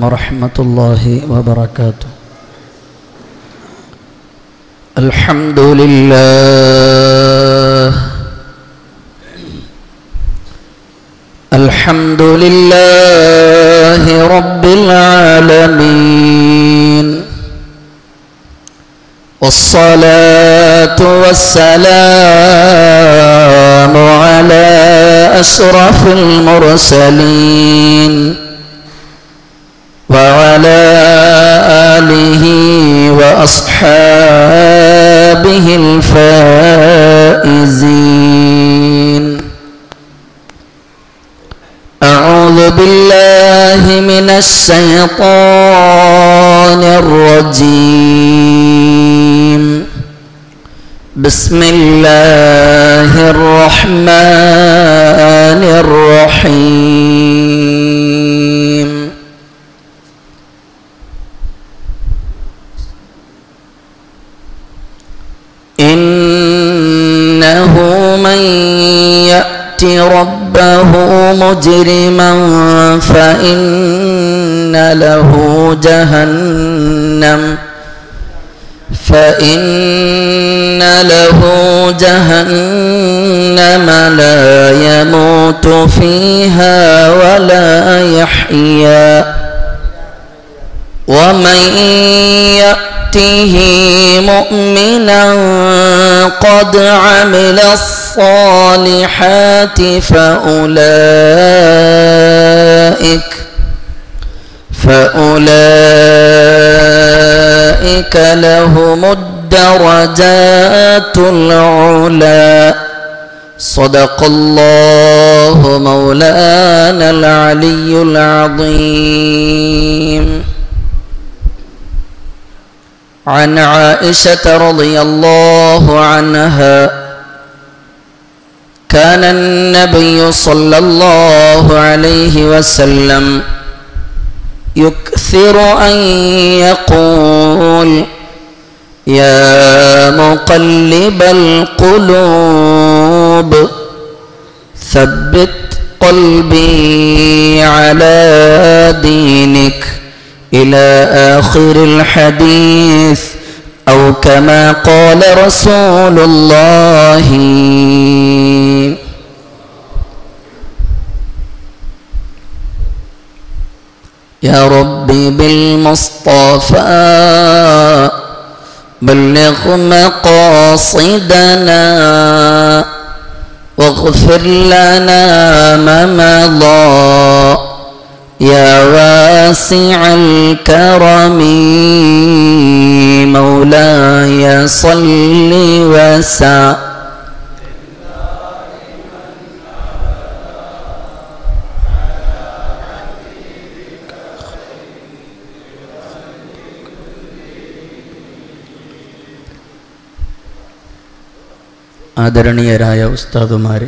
ورحمة الله وبركاته الحمد لله الحمد لله رب العالمين والصلاة والسلام على أشرف المرسلين وعلى آله وأصحابه الفائزين أعوذ بالله من الشيطان الرجيم بسم الله الرحمن الرحيم إنه من يأت ربه مجرما فإن له جهنم فإن له جهنم لا يموت فيها ولا يحيا ومن يأته مؤمنا قد عمل الصالحات فأولئك فأولئك لهم الدرجات العلى صدق الله مولانا العلي العظيم عن عائشة رضي الله عنها كان النبي صلى الله عليه وسلم يكثر أن يقول يا مقلب القلوب ثبت قلبي على دينك إلى آخر الحديث أو كما قال رسول الله يا ربي بالمصطفى بلغ مقاصدنا واغفر لنا ما مضى يا واسع الكرم مولاي صل وسلم ആദരണീയരായ ഉസ്താദുമാരെ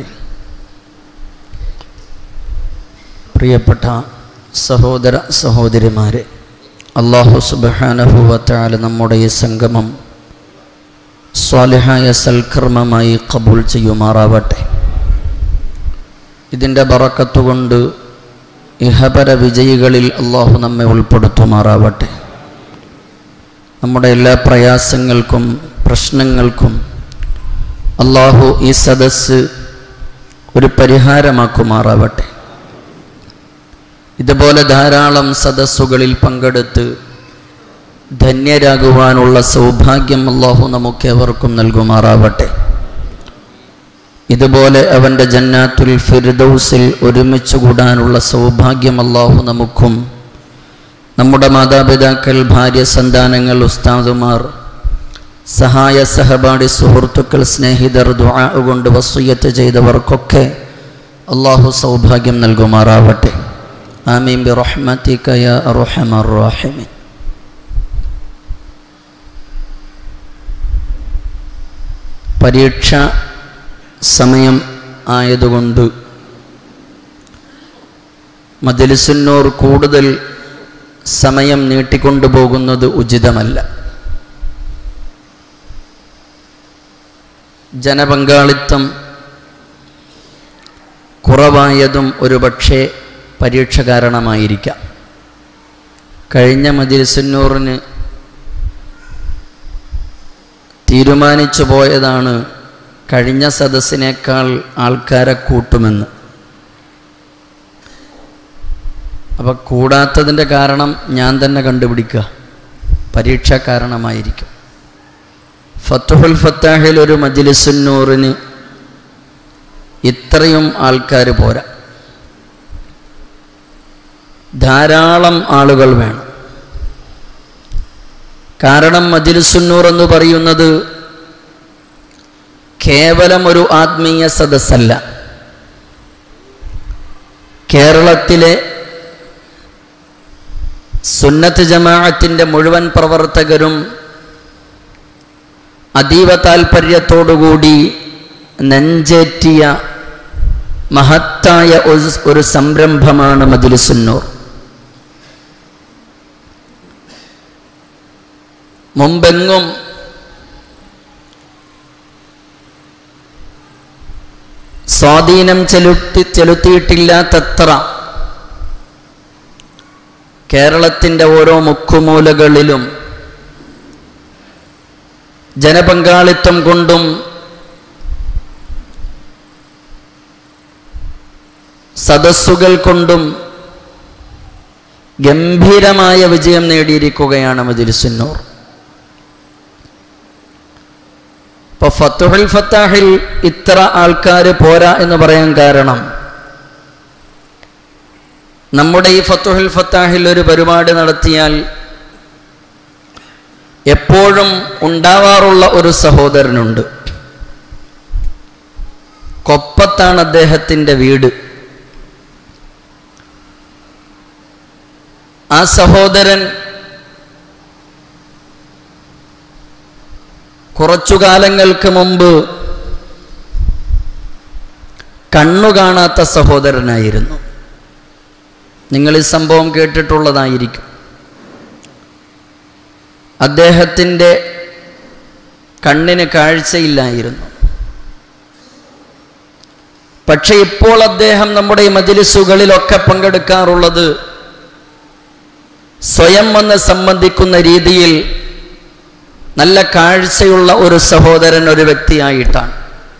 പ്രിയപ്പെട്ട സഹോദര സഹോദരിമാരെ അള്ളാഹു സുബാനഹുവത്താല നമ്മുടെ ഈ സംഗമം സ്വാലിഹായ സൽക്കർമ്മമായി കബൂൾ ചെയ്യുമാറാവട്ടെ ഇതിൻ്റെ ബറക്കത്തുകൊണ്ട് ഇഹപര വിജയികളിൽ അള്ളാഹു നമ്മെ ഉൾപ്പെടുത്തുമാറാവട്ടെ നമ്മുടെ എല്ലാ പ്രയാസങ്ങൾക്കും പ്രശ്നങ്ങൾക്കും അള്ളാഹു ഈ സദസ്സ് ഒരു പരിഹാരമാക്കുമാറാവട്ടെ ഇതുപോലെ ധാരാളം സദസ്സുകളിൽ പങ്കെടുത്ത് ധന്യരാകുവാനുള്ള സൗഭാഗ്യം അള്ളാഹു നമുക്കേവർക്കും നൽകുമാറാവട്ടെ ഇതുപോലെ അവൻ്റെ ജന്നാത്തുൽ ഫിർദൌസിൽ ഒരുമിച്ച് കൂടാനുള്ള സൗഭാഗ്യം അള്ളാഹു നമുക്കും നമ്മുടെ മാതാപിതാക്കൾ ഭാര്യ സന്താനങ്ങൾ ഉസ്താദുമാർ സഹായ സഹപാഠി സുഹൃത്തുക്കൾ സ്നേഹിതർ ദുആ കൊണ്ട് വസൂയത്ത് ചെയ്തവർക്കൊക്കെ അള്ളാഹു സൗഭാഗ്യം നൽകുമാറാവട്ടെ ആമീൻ ബി റഹ്മത്തിക യാ അർഹമർ റഹീമീൻ പരീക്ഷ സമയം ആയതുകൊണ്ട് മജലിസുന്നൂർ കൂടുതൽ സമയം നീട്ടിക്കൊണ്ടുപോകുന്നത് ഉചിതമല്ല ജനപങ്കാളിത്തം കുറവായതും ഒരുപക്ഷെ പരീക്ഷ കാരണമായിരിക്കാം കഴിഞ്ഞ മജിലിസുന്നൂറിന് തീരുമാനിച്ചു പോയതാണ് കഴിഞ്ഞ സദസ്സിനേക്കാൾ ആൾക്കാരെ കൂട്ടുമെന്ന് അപ്പോൾ കൂടാത്തതിൻ്റെ കാരണം ഞാൻ തന്നെ കണ്ടുപിടിക്കുക പരീക്ഷ കാരണമായിരിക്കും ഫത്തുഹുൽ ഫത്താഹിൽ ഒരു മജിലിസുന്നൂറിന് ഇത്രയും ആൾക്കാർ പോരാ ധാരാളം ആളുകൾ വേണം കാരണം മജിലിസുന്നൂർ എന്ന് പറയുന്നത് കേവലം ഒരു ആത്മീയ സദസ്സല്ല കേരളത്തിലെ സുന്നത്ത് ജമാഅത്തിൻ്റെ മുഴുവൻ പ്രവർത്തകരും അതീവ താൽപ്പര്യത്തോടുകൂടി നെഞ്ചേറ്റിയ മഹത്തായ ഒരു- ഒരു സംരംഭമാണ് മജിലിസുന്നൂർ മുമ്പെങ്ങും സ്വാധീനം ചെലുത്തി ചെലുത്തിയിട്ടില്ലാത്തത്ര കേരളത്തിൻ്റെ ഓരോ മുക്കുമൂലകളിലും ജനപങ്കാളിത്തം കൊണ്ടും സദസ്സുകൾ കൊണ്ടും ഗംഭീരമായ വിജയം നേടിയിരിക്കുകയാണ് മജിലിസുന്നൂർ ഇപ്പോൾ ഫത്തുഹുൽ ഫത്താഹിൽ ഇത്ര ആൾക്കാർ പോരാ എന്ന് പറയാൻ കാരണം നമ്മുടെ ഈ ഫത്തുഹുൽ ഫത്താഹിൽ ഒരു പരിപാടി നടത്തിയാൽ എപ്പോഴും ഉണ്ടാവാറുള്ള ഒരു സഹോദരനുണ്ട് കൊപ്പത്താണ് അദ്ദേഹത്തിൻ്റെ വീട് ആ സഹോദരൻ കുറച്ചു കാലങ്ങൾക്ക് മുമ്പ് കണ്ണു കാണാത്ത സഹോദരനായിരുന്നു നിങ്ങൾ ഈ സംഭവം കേട്ടിട്ടുള്ളതായിരിക്കും അദ്ദേഹത്തിൻ്റെ കണ്ണിന് കാഴ്ചയില്ലായിരുന്നു പക്ഷെ ഇപ്പോൾ അദ്ദേഹം നമ്മുടെ ഈ മജിലിസുകളിലൊക്കെ പങ്കെടുക്കാറുള്ളത് സ്വയം വന്ന് സംബന്ധിക്കുന്ന രീതിയിൽ നല്ല കാഴ്ചയുള്ള ഒരു സഹോദരൻ ഒരു വ്യക്തിയായിട്ടാണ്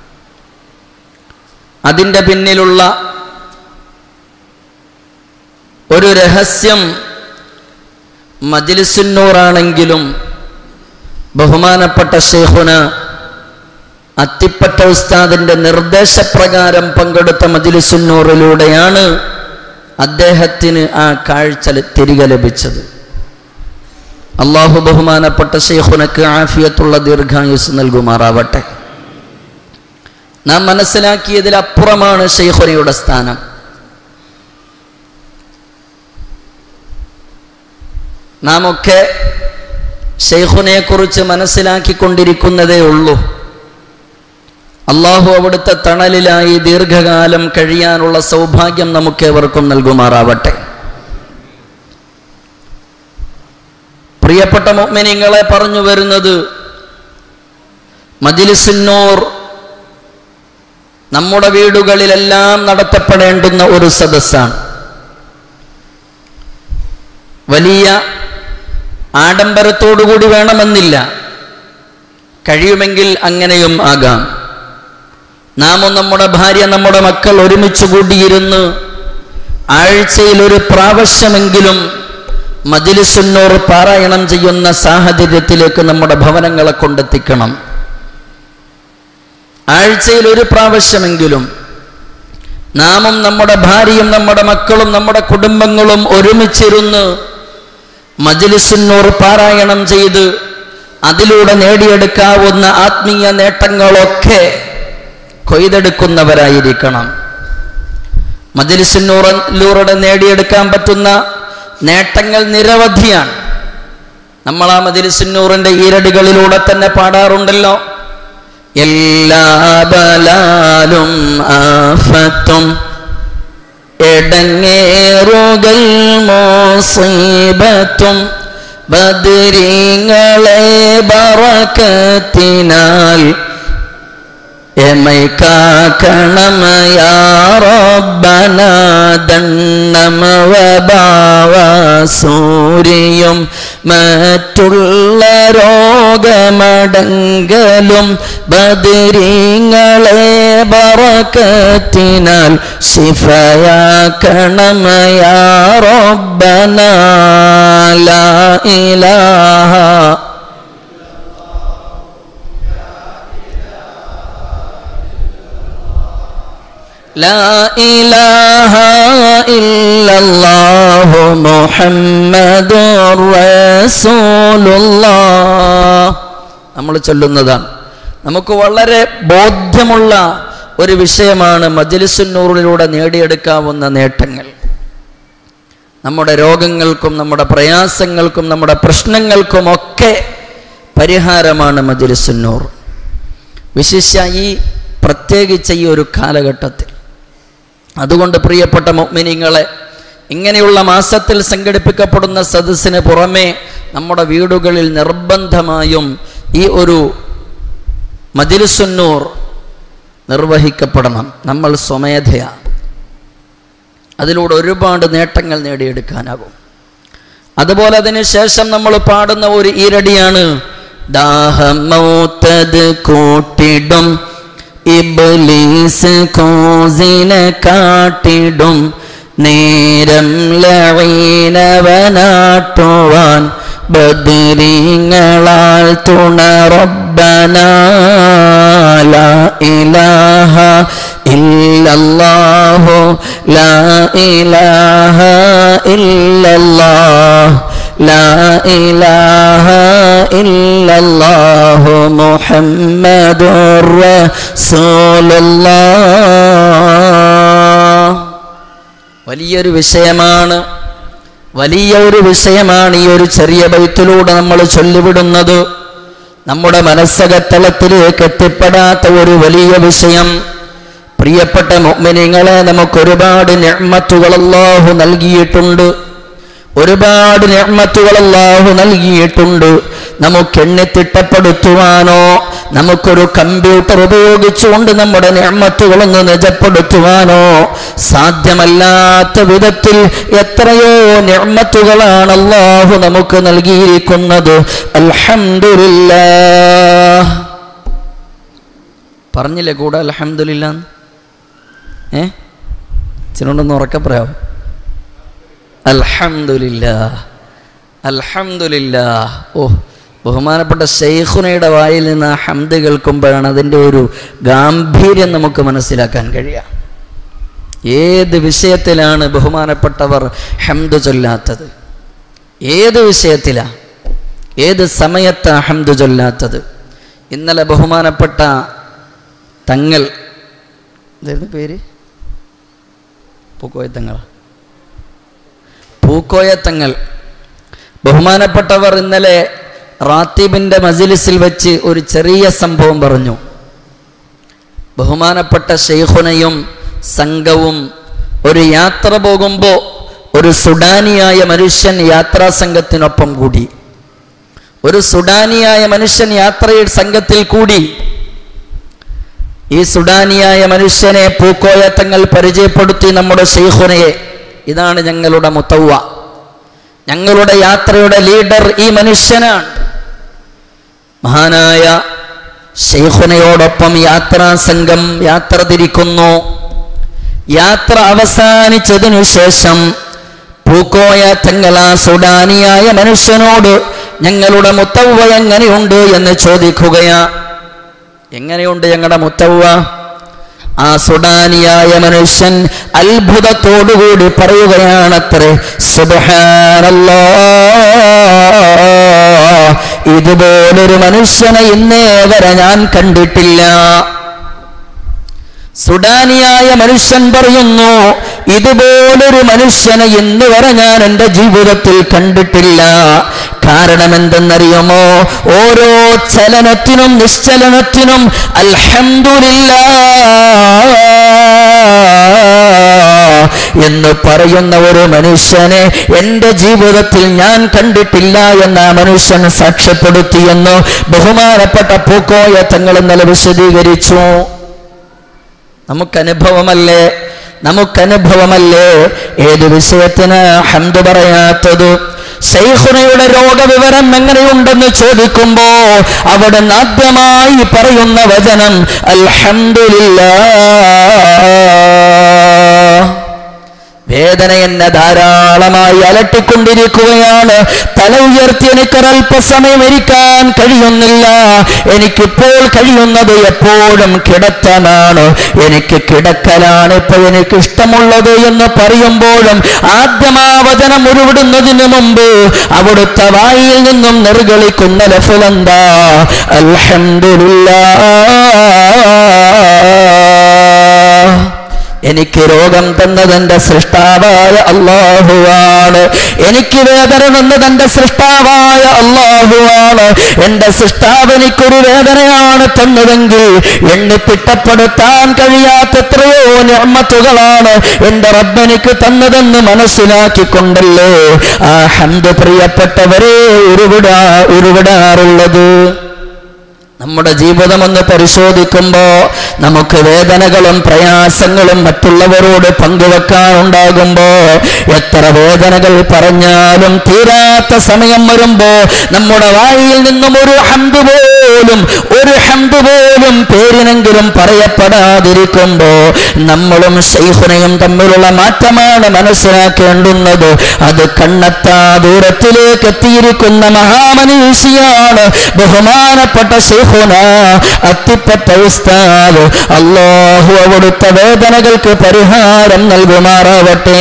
അതിൻ്റെ പിന്നിലുള്ള ഒരു രഹസ്യം മജിലിസുന്നൂറാണെങ്കിലും ബഹുമാനപ്പെട്ട ഷെയ്ഖുന അത്തിപ്പറ്റ ഉസ്താദിൻ്റെ നിർദ്ദേശപ്രകാരം പങ്കെടുത്ത മജിലിസുന്നൂറിലൂടെയാണ് അദ്ദേഹത്തിന് ആ കാഴ്ച ല- തിരികെ ലഭിച്ചത് അള്ളാഹു ബഹുമാനപ്പെട്ട ഷെയ്ഖുനക്ക് ആഫിയത്തുള്ള ദീർഘായുസ് നൽകുമാറാവട്ടെ നാം മനസ്സിലാക്കിയതിലപ്പുറമാണ് ഷെയ്ഖുനയുടെ സ്ഥാനം നാം ഒക്കെ ഷെയ്ഖുനെ കുറിച്ച് മനസ്സിലാക്കിക്കൊണ്ടിരിക്കുന്നതേ ഉള്ളൂ അള്ളാഹു അവിടുത്തെ തണലിലായി ദീർഘകാലം കഴിയാനുള്ള സൗഭാഗ്യം നമുക്കേവർക്കും നൽകുമാറാവട്ടെ പ്രിയപ്പെട്ട മുഅ്മിനീങ്ങളെ പറഞ്ഞു വരുന്നത് മജിലിസുന്നൂർ നമ്മുടെ വീടുകളിലെല്ലാം നടത്തപ്പെടേണ്ടുന്ന ഒരു സദസ്സാണ് വലിയ ആഡംബരത്തോടുകൂടി വേണമെന്നില്ല കഴിയുമെങ്കിൽ അങ്ങനെയും ആകാം നാമും നമ്മുടെ ഭാര്യ നമ്മുടെ മക്കൾ ഒരുമിച്ച് കൂടിയിരുന്ന് ആഴ്ചയിൽ ഒരു പ്രാവശ്യമെങ്കിലും മജിലിസുന്നൂർ പാരായണം ചെയ്യുന്ന സാഹചര്യത്തിലേക്ക് നമ്മുടെ ഭവനങ്ങളെ കൊണ്ടെത്തിക്കണം ആഴ്ചയിൽ ഒരു പ്രാവശ്യമെങ്കിലും നാമും നമ്മുടെ ഭാര്യയും നമ്മുടെ മക്കളും നമ്മുടെ കുടുംബങ്ങളും ഒരുമിച്ചിരുന്ന് മജിലിസുന്നൂർ പാരായണം ചെയ്ത് അതിലൂടെ നേടിയെടുക്കാവുന്ന ആത്മീയ നേട്ടങ്ങളൊക്കെ കൊയ്തെടുക്കുന്നവരായിരിക്കണം മജിലിസുന്നൂറിലൂടെ നേടിയെടുക്കാൻ പറ്റുന്ന നേട്ടങ്ങൾ നിരവധിയാണ് നമ്മൾ ആ മജിലിസുന്നൂറിൻ്റെ ഈരടികളിലൂടെ തന്നെ പാടാറുണ്ടല്ലോ എല്ലാ ബലാലും ആഫത്തും എടങ്ങേറുകൾ മോസീബത്തും ബദരീങ്ങളെ ബറക്കത്തിനാൽ എമൈക്കാക്കണം യാറോബന ദണ്ണമവഭാവ സൂര്യയും മറ്റുള്ള രോഗമടങ്കലും ബദിരീങ്ങളെ ബറക്കത്തിനാൽ ശിഫയാക്കണം യാറോബന ലാ ഇലാഹ لا إله إلا الله محمد رسول الله നമ്മൾ ചൊല്ലുന്നതാണ് നമുക്ക് വളരെ ബോധ്യമുള്ള ഒരു വിഷയമാണ് മജലിസുന്നൂറിലൂടെ നേടിയെടുക്കാവുന്ന നേട്ടങ്ങൾ നമ്മുടെ രോഗങ്ങൾക്കും നമ്മുടെ പ്രയാസങ്ങൾക്കും നമ്മുടെ പ്രശ്നങ്ങൾക്കുമൊക്കെ പരിഹാരമാണ് മജലിസുന്നൂർ വിശിഷ്യ ഈ പ്രത്യേകിച്ച് ഈ ഒരു കാലഘട്ടത്തിൽ അതുകൊണ്ട് പ്രിയപ്പെട്ട മുഗ്മിനിങ്ങളെ ഇങ്ങനെയുള്ള മാസത്തിൽ സംഘടിപ്പിക്കപ്പെടുന്ന സദസ്സിന് പുറമെ നമ്മുടെ വീടുകളിൽ നിർബന്ധമായും ഈ ഒരു മജിലിസുന്നൂർ നിർവഹിക്കപ്പെടണം നമ്മൾ സ്വമേധയാ അതിലൂടെ ഒരുപാട് നേട്ടങ്ങൾ നേടിയെടുക്കാനാകും അതുപോലെ അതിന് ശേഷം നമ്മൾ പാടുന്ന ഒരു ഈരടിയാണ് ദാഹമൗത്തത് കൂട്ടിടും ഇബ്ലീസ് കോസിനെ കാട്ടിടും നേരം ലവീനവനാട്ടുവാൻ ബദിരിങ്ങളാൽ തുണറബന ലാ ഇലാഹ ഇല്ലല്ലാഹു ലാ ഇലാഹ ഇല്ലല്ലാഹ് لا إله إلا الله محمد رسول الله വലിയൊരു വിഷയമാണ് വലിയ ഒരു വിഷയമാണ് ഈ ഒരു ചെറിയ ബൈത്തിലൂടെ നമ്മൾ ചൊല്ലിവിടുന്നത് നമ്മുടെ മനസ്സകത്തളത്തിലേക്ക് എത്തിപ്പെടാത്ത ഒരു വലിയ വിഷയം പ്രിയപ്പെട്ട മുഅ്മിനീങ്ങളെ നമുക്ക് ഒരുപാട് നിഅ്മത്തുകൾ അല്ലാഹു നൽകിയിട്ടുണ്ട് ഒരുപാട് നിഅ്മത്തുകൾ അല്ലാഹു നൽകിയിട്ടുണ്ട് നമുക്ക് എണ്ണിത്തിട്ടപ്പെടുത്തുവാനോ നമുക്കൊരു കമ്പ്യൂട്ടർ ഉപയോഗിച്ചുകൊണ്ട് നമ്മുടെ നിഅ്മത്തുകളൊന്ന് നിജപ്പെടുത്തുവാനോ സാധ്യമല്ലാത്ത വിധത്തിൽ എത്രയോ നിഅ്മത്തുകളാണ് അല്ലാഹു നമുക്ക് നൽകിയിരിക്കുന്നത് അൽഹംദുലില്ലാ പറഞ്ഞില്ലേ കൂടെ അൽഹംദുലില്ലാ ഏ ചിലണ്ടൊന്ന് ഉറക്കെ പറയാം അൽഹംദുലില്ലാ അൽഹംദുലില്ലാ ഓ ബഹുമാനപ്പെട്ട ഷെയ്ഖുനയുടെ വായിൽ നിന്ന് ആ ഹംദ് കേൾക്കുമ്പോഴാണ് അതിൻ്റെ ഒരു ഗാംഭീര്യം നമുക്ക് മനസ്സിലാക്കാൻ കഴിയുക ഏത് വിഷയത്തിലാണ് ബഹുമാനപ്പെട്ടവർ ഹംദ് ചൊല്ലാത്തത് ഏത് വിഷയത്തിലാ ഏത് സമയത്താ ഹംദ് ചൊല്ലാത്തത് ഇന്നലെ ബഹുമാനപ്പെട്ട തങ്ങൾ എന്തായിരുന്നു പേര് പൂക്കോയ തങ്ങൾ പൂക്കോയ തങ്ങൾ ബഹുമാനപ്പെട്ടവർ ഇന്നലെ റാത്തീബിൻ്റെ മജിലിസിൽ വെച്ച് ഒരു ചെറിയ സംഭവം പറഞ്ഞു ബഹുമാനപ്പെട്ട ഷെയ്ഖുനയും സംഘവും ഒരു യാത്ര പോകുമ്പോൾ ഒരു സുഡാനിയായ മനുഷ്യൻ യാത്രാ സംഘത്തിനൊപ്പം കൂടി ഒരു സുഡാനിയായ മനുഷ്യൻ യാത്രയിൽ സംഘത്തിൽ കൂടി ഈ സുഡാനിയായ മനുഷ്യനെ പൂക്കോയ തങ്ങൾ പരിചയപ്പെടുത്തി നമ്മുടെ ഷെയ്ഖുനയെ ഇതാണ് ഞങ്ങളുടെ മുത്തവ്വ ഞങ്ങളുടെ യാത്രയുടെ ലീഡർ ഈ മനുഷ്യനാണ് മഹാനായ ഷെയ്ഖുനയോടൊപ്പം യാത്രാ സംഘം യാത്ര തിരിക്കുന്നു യാത്ര അവസാനിച്ചതിനു ശേഷം പൂക്കോയ തങ്ങൾ ആ സുഡാനിയായ മനുഷ്യനോട് ഞങ്ങളുടെ മുത്തവ്വ എങ്ങനെയുണ്ട് എന്ന് ചോദിക്കുകയാ എങ്ങനെയുണ്ട് ഞങ്ങളുടെ മുത്തവ്വ ആ സുഡാനിയായ മനുഷ്യൻ അത്ഭുതത്തോടുകൂടി പറയുകയാണത്രേ സുബഹാനല്ലോ ഇതുപോലൊരു മനുഷ്യനെ ഇന്നേ വരെ ഞാൻ കണ്ടിട്ടില്ല സുഡാനിയായ മനുഷ്യൻ പറയുന്നു ഇതുപോലൊരു മനുഷ്യനെ ഇന്ന് വരെ ഞാൻ എൻ്റെ ജീവിതത്തിൽ കണ്ടിട്ടില്ല കാരണം എന്തെന്നറിയുമോ ഓരോ ചലനത്തിനും നിശ്ചലനത്തിനും അൽഹംദുലില്ല എന്ന് പറയുന്ന ഒരു മനുഷ്യനെ എൻ്റെ ജീവിതത്തിൽ ഞാൻ കണ്ടിട്ടില്ല എന്ന് ആ മനുഷ്യൻ സാക്ഷ്യപ്പെടുത്തിയെന്ന് ബഹുമാനപ്പെട്ട പൂക്കോയ തങ്ങൾ ഇന്നലെ വിശദീകരിച്ചു നമുക്കനുഭവമല്ലേ നമുക്കനുഭവമല്ലേ ഏത് വിഷയത്തിന് ഹംദ് പറയാത്തത് ശൈഖുനയുടെ രോഗവിവരം എങ്ങനെയുണ്ടെന്ന് ചോദിക്കുമ്പോ അവിടെ ആദ്യമായി പറയുന്ന വചനം അൽഹംദുലില്ലാ വേദന എന്നെ ധാരാളമായി അലട്ടിക്കൊണ്ടിരിക്കുകയാണ് തല ഉയർത്തി എനിക്ക് ഒരല്പസമയം ഇരിക്കാൻ കഴിയുന്നില്ല എനിക്കിപ്പോൾ കഴിയുന്നത് എപ്പോഴും കിടത്തനാണ് എനിക്ക് കിടക്കലാണ് ഇപ്പൊ എനിക്ക് ഇഷ്ടമുള്ളത് എന്ന് പറയുമ്പോഴും ആദ്യമാ വചനം ഉരുവിടുന്നതിന് മുമ്പ് അവിടുത്തെ വായിൽ നിന്നും നിർഗളിക്കുന്ന ലഫുലെന്താ അൽഹംദുലില്ലാ എനിക്ക് രോഗം തന്നതെന്റെ സൃഷ്ടാവായ അള്ളാഹുവാണ് എനിക്ക് വേദന തന്നതെന്റെ സൃഷ്ടാവായ അള്ളാഹുവാണ് എന്റെ സൃഷ്ടാവ് എനിക്കൊരു വേദനയാണ് തന്നതെങ്കിൽ എന്നെ തിട്ടപ്പെടുത്താൻ കഴിയാത്ത എത്രയോ ഞമ്മത്തുകളാണ് എന്റെ റബ്ബെനിക്ക് തന്നതെന്ന് മനസ്സിലാക്കിക്കൊണ്ടല്ലേ ആ ഹന്ത് പ്രിയപ്പെട്ടവരെ ഉരുവിടാ ഉരുവിടാറുള്ളത് നമ്മുടെ ജീവിതം ഒന്ന് പരിശോധിക്കുമ്പോ നമുക്ക് വേദനകളും പ്രയാസങ്ങളും മറ്റുള്ളവരോട് പങ്കുവെക്കാനുണ്ടാകുമ്പോ എത്ര വേദനകൾ പറഞ്ഞാലും തീരാത്ത സമയം വരുമ്പോ നമ്മുടെ വായിൽ നിന്നും ഒരു ഹന്ത് പോലും ഒരു ഹന്ത് പോലും പേരിനെങ്കിലും പറയപ്പെടാതിരിക്കുമ്പോ നമ്മളും ശൈഹുനയും തമ്മിലുള്ള മാറ്റമാണ് മനസ്സിലാക്കേണ്ടുന്നത് അത് കണ്ണെത്താ ദൂരത്തിലേക്ക് എത്തിയിരിക്കുന്ന മഹാമനീഷിയാണ് ബഹുമാനപ്പെട്ട ശൈഖുന അത്തിപ്പറ്റ ഉസ്താദ് അള്ളാഹു അവിടുത്തെ വേദനകൾക്ക് പരിഹാരം നൽകുമാറാവട്ടെ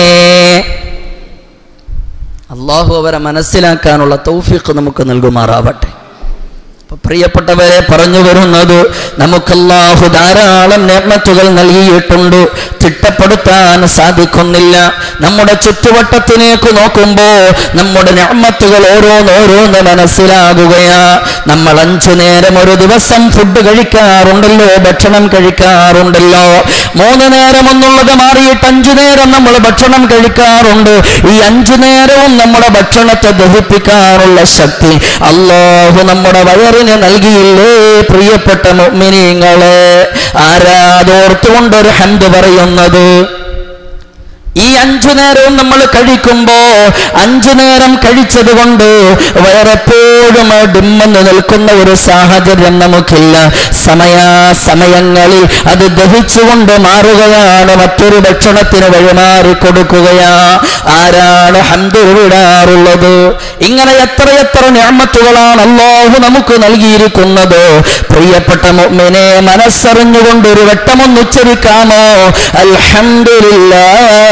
അള്ളാഹു അവരെ മനസ്സിലാക്കാനുള്ള തൗഫീഖ് നമുക്ക് നൽകുമാറാവട്ടെ അപ്പൊ പ്രിയപ്പെട്ടവരെ പറഞ്ഞു വരുന്നത് നമുക്കല്ലാഹു ധാരാളം നേർമത്തുകൾ നൽകിയിട്ടുണ്ട് തിട്ടപ്പെടുത്താൻ സാധിക്കുന്നില്ല നമ്മുടെ ചുറ്റുവട്ടത്തിലേക്ക് നോക്കുമ്പോ നമ്മുടെ ഞാമത്തുകൾ ഓരോന്നോരോന്ന് മനസ്സിലാകുകയാ നമ്മൾ അഞ്ചു നേരം ഒരു ദിവസം ഫുഡ് കഴിക്കാറുണ്ടല്ലോ ഭക്ഷണം കഴിക്കാറുണ്ടല്ലോ മൂന്ന് നേരം എന്നുള്ളത് മാറിയിട്ട് അഞ്ചു നേരം നമ്മൾ ഭക്ഷണം കഴിക്കാറുണ്ട് ഈ അഞ്ചു നേരവും നമ്മുടെ ഭക്ഷണത്തെ ദഹിപ്പിക്കാനുള്ള ശക്തി അള്ളാഹു നമ്മുടെ വയറിന് നൽകിയില്ലേ പ്രിയപ്പെട്ട മുഅ്മിനീങ്ങളെ ആരാധോർത്തുകൊണ്ടൊരു ഹന്ത് പറയുന്നത് ഈ അഞ്ചു നേരവും നമ്മൾ കഴിക്കുമ്പോ അഞ്ചു നേരം കഴിച്ചത് കൊണ്ട് വയറെപ്പോഴും ഡിമ്മെന്ന് നിൽക്കുന്ന ഒരു സാഹചര്യം നമുക്കില്ല സമയാസമയങ്ങളിൽ അത് ദഹിച്ചുകൊണ്ട് മാറുകയാണ് മറ്റൊരു ഭക്ഷണത്തിന് വഴിമാറി കൊടുക്കുകയാ ആരാണ് ഹന്ത് വിടാറുള്ളത് ഇങ്ങനെ എത്രയെത്ര ഞാമത്തുകളാണ് അള്ളാഹു നമുക്ക് നൽകിയിരിക്കുന്നത് പ്രിയപ്പെട്ട മുഅ്മിനെ മനസ്സറിഞ്ഞുകൊണ്ട് ഒരു വട്ടമൊന്ന് ഉച്ചരിക്കാമോ അൽഹംദുലില്ലാ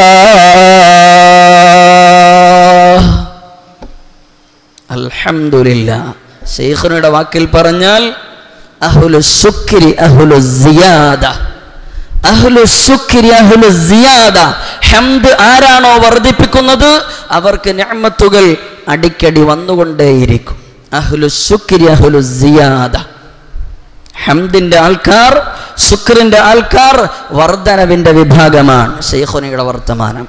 അൽഹംദുലില്ലാ ശൈഖുനയുടെ വാക്കിൽ പറഞ്ഞാൽ അഹുലു ശുക്രി അഹുലു സിയാദ അഹ്ലു ശുക്രി അഹ്ലു സിയാദ ഹംദ് ആരാണോ വർദ്ധിപ്പിക്കുന്നത് അവർക്ക് നിഅമത്തുകൾ അടിക്കടി വന്നുകൊണ്ടേയിരിക്കും അഹ്ലു ശുക്രി അഹ്ലു സിയാദ ഹംദിന്റെ ആൾക്കാർ ശുക്രിന്റെ ആൾക്കാർ വർധനവിന്റെ വിഭാഗമാണ് ഷെയ്ഖുനയുടെ വർത്തമാനം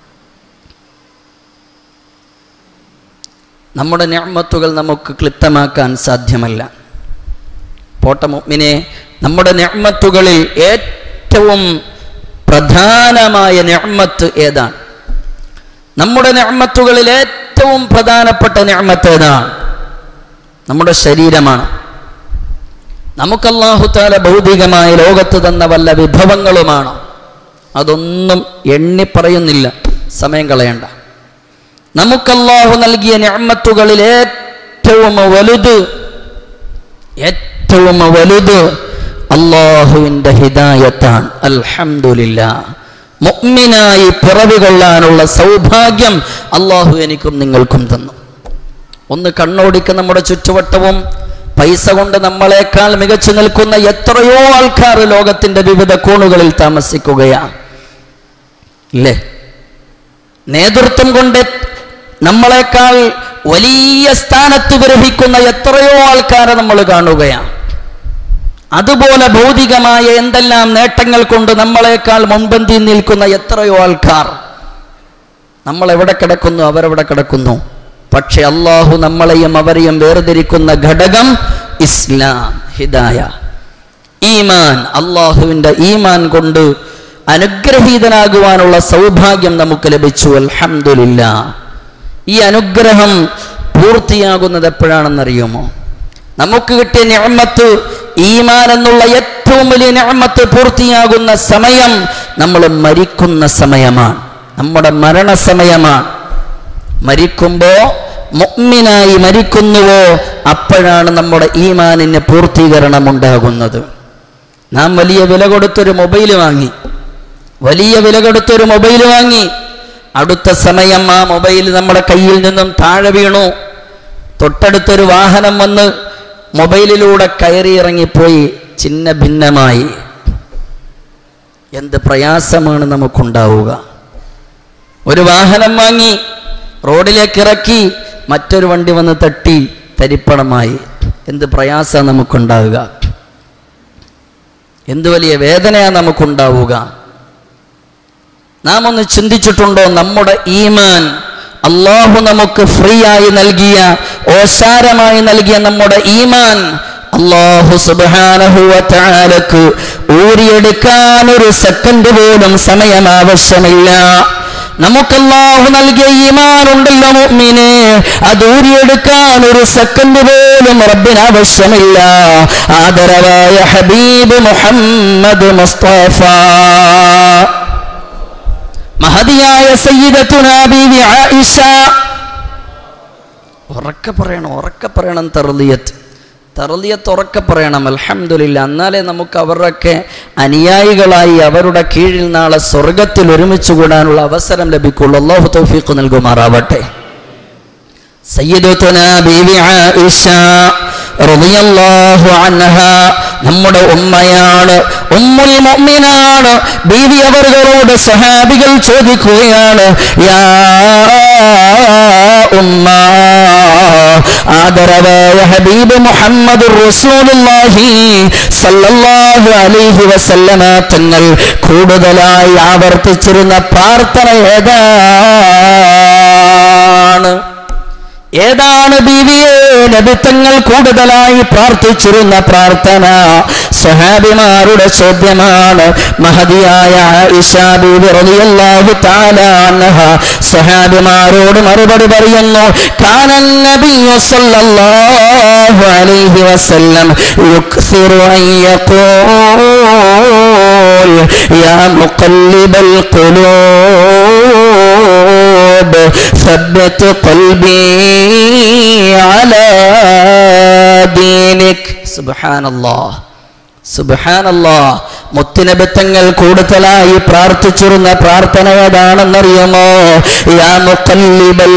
നമ്മുടെ ഞാമത്തുകൾ നമുക്ക് ക്ലിപ്തമാക്കാൻ സാധ്യമല്ല പോട്ട മുഅ്മിനെ നമ്മുടെ ഞാമത്തുകളിൽ ഏറ്റവും പ്രധാനമായ ഞാമത്ത് ഏതാണ് നമ്മുടെ ഞാമത്തുകളിൽ ഏറ്റവും പ്രധാനപ്പെട്ട ഞാമത്ത് ഏതാണ് നമ്മുടെ ശരീരമാണ് നമുക്ക് അള്ളാഹുത്താല ഭൗതികമായ ലോകത്ത് തന്ന വല്ല വിഭവങ്ങളുമാണോ അതൊന്നും എണ്ണി പറയുന്നില്ല സമയം കളയണ്ട നമുക്കല്ലാഹു നൽകിയ ഞാമത്തുകളിൽ ഏറ്റവും വലുത് ഏറ്റവും വലുത് അള്ളാഹുവിൻ്റെ ഹിദായത്താണ് അൽഹംദുലില്ല മുഅ്മിനായി പിറവി കൊള്ളാനുള്ള സൗഭാഗ്യം അള്ളാഹു എനിക്കും നിങ്ങൾക്കും തന്നു ഒന്ന് കണ്ണോടിക്ക് നമ്മുടെ ചുറ്റുവട്ടവും പൈസ കൊണ്ട് നമ്മളെക്കാൾ മികച്ചു നിൽക്കുന്ന എത്രയോ ആൾക്കാർ ലോകത്തിന്റെ വിവിധ കോണുകളിൽ താമസിക്കുകയാണ് ഇല്ലേ നേതൃത്വം കൊണ്ട് നമ്മളെക്കാൾ വലിയ സ്ഥാനത്ത് ഗ്രഹിക്കുന്ന എത്രയോ ആൾക്കാരെ നമ്മൾ കാണുകയാണ് അതുപോലെ ഭൗതികമായ എന്തെല്ലാം നേട്ടങ്ങൾ കൊണ്ട് നമ്മളെക്കാൾ മുൻപന്തി നിൽക്കുന്ന എത്രയോ ആൾക്കാർ നമ്മൾ എവിടെ കിടക്കുന്നു അവരെവിടെ കിടക്കുന്നു പക്ഷെ അള്ളാഹു നമ്മളെയും അവരെയും വേർതിരിക്കുന്ന ഘടകം ഇസ്ലാം ഹിദായ ഈമാൻ അള്ളാഹുവിൻ്റെ ഈമാൻ കൊണ്ട് അനുഗ്രഹീതനാകുവാനുള്ള സൗഭാഗ്യം നമുക്ക് ലഭിച്ചു അൽഹംദുലില്ല ഈ അനുഗ്രഹം പൂർത്തിയാകുന്നത് എപ്പോഴാണെന്നറിയുമോ നമുക്ക് കിട്ടിയ ഞമ്മത്ത് ഈമാൻ എന്നുള്ള ഏറ്റവും വലിയ ഞമ്മത്ത് പൂർത്തിയാകുന്ന സമയം നമ്മൾ മരിക്കുന്ന സമയമാണ് നമ്മുടെ മരണസമയമാണ് മരിക്കുമ്പോ മുഅ്മിനായി മരിക്കുന്നുവോ അപ്പോഴാണ് നമ്മുടെ ഈമാനിന് പൂർത്തീകരണം ഉണ്ടാകുന്നത് നാം വലിയ വില കൊടുത്തൊരു മൊബൈൽ വാങ്ങി വലിയ വില കൊടുത്തൊരു മൊബൈൽ വാങ്ങി അടുത്ത സമയം ആ മൊബൈൽ നമ്മുടെ കയ്യിൽ നിന്നും താഴെ വീണു തൊട്ടടുത്തൊരു വാഹനം വന്ന് മൊബൈലിലൂടെ കയറി ഇറങ്ങിപ്പോയി ചിന്ന ഭിന്നമായി എന്ത് പ്രയാസമാണ് നമുക്കുണ്ടാവുക ഒരു വാഹനം വാങ്ങി റോഡിലേക്ക് ഇറക്കി മറ്റൊരു വണ്ടി വന്ന് തട്ടി തരിപ്പണമായി എന്ത് പ്രയാസം നമുക്കുണ്ടാവുക എന്ത് വലിയ വേദനയാണ് നമുക്കുണ്ടാവുക നാം ഒന്ന് ചിന്തിച്ചിട്ടുണ്ടോ നമ്മുടെ ഈമാൻ അള്ളാഹു നമുക്ക് ഫ്രീ ആയി നൽകിയ ഓശാരമായി നൽകിയ നമ്മുടെ ഈമാൻ അള്ളാഹു സുബാനഹുവലക്ക് ഊരിയെടുക്കാൻ ഒരു സെക്കൻഡ് പോലും സമയം ആവശ്യമില്ല നമുക്ക് അള്ളാഹു നൽകിയ ഈമാൻ ഉണ്ടല്ലോ മുഅ്മിനെ അത് ഊരിയെടുക്കാൻ ഒരു സെക്കൻഡ് പോലും റബ്ബിന് ആവശ്യമില്ല ആദരവായ ഹബീബ് മുഹമ്മദ് മുസ്തഫ മഹതിയായ സയ്യിദത്തുന ബീവി ആയിഷ ഉറക്കെ പറയണം ഉറക്കെ പറയണം തർലിയത്ത് തർലിയത്ത് ഉറക്കെ പറയണം അൽഹംദുലില്ല എന്നാലേ നമുക്ക് അവരുടെയൊക്കെ അനുയായികളായി അവരുടെ കീഴിൽ നാളെ സ്വർഗത്തിൽ ഒരുമിച്ച് കൂടാനുള്ള അവസരം ലഭിക്കുള്ളൂ അള്ളാഹു തൗഫീഖ് നൽകുമാറാവട്ടെ സയ്യിദത്തുന ബീവി ആയിഷ റളിയല്ലാഹു അൻഹ നമ്മുടെ ഉമ്മയാണ് ഉമ്മുൽ മുഅ്മിനാണ് ബീവി അവറുകളോട് സഹാബികൾ ചോദിക്കുകയാണ് യാ ഉമ്മ ആദരവായ ഹബീബ് മുഹമ്മദ് റസൂലുള്ളാഹി സല്ലല്ലാഹു അലൈഹി വസല്ലമ തങ്ങൾ കൂടുതലായി ആവർത്തിച്ചിരുന്ന പ്രാർത്ഥന ഏതാണ് ഏതാണ് ബീവിയെ നബിത്തങ്ങൾ കൂടുതലായി പ്രാർത്ഥിച്ചിരുന്ന പ്രാർത്ഥന സഹാബിമാരുടെ ചോദ്യമാണ് മഹതിയായ ആയിഷ ബീവി റളിയല്ലാഹു തആല അൻഹ സഹാബിമാരോട് മറുപടി പറയുന്നു കാനൻ നബിയു സല്ലല്ലാഹു അലൈഹി വസല്ലം യുക്സിറു അൻ യഖൂൽ യാ മുഖല്ലിബൽ ഖുലൂബ് ثبت قلبي على دينك سبحان الله സുബാനല്ലാ മുത്തിനബത്തങ്ങൾ കൂടുതലായി പ്രാർത്ഥിച്ചിരുന്ന പ്രാർത്ഥന ഏതാണെന്നറിയുമോ യാ മുഖല്ലിബൽ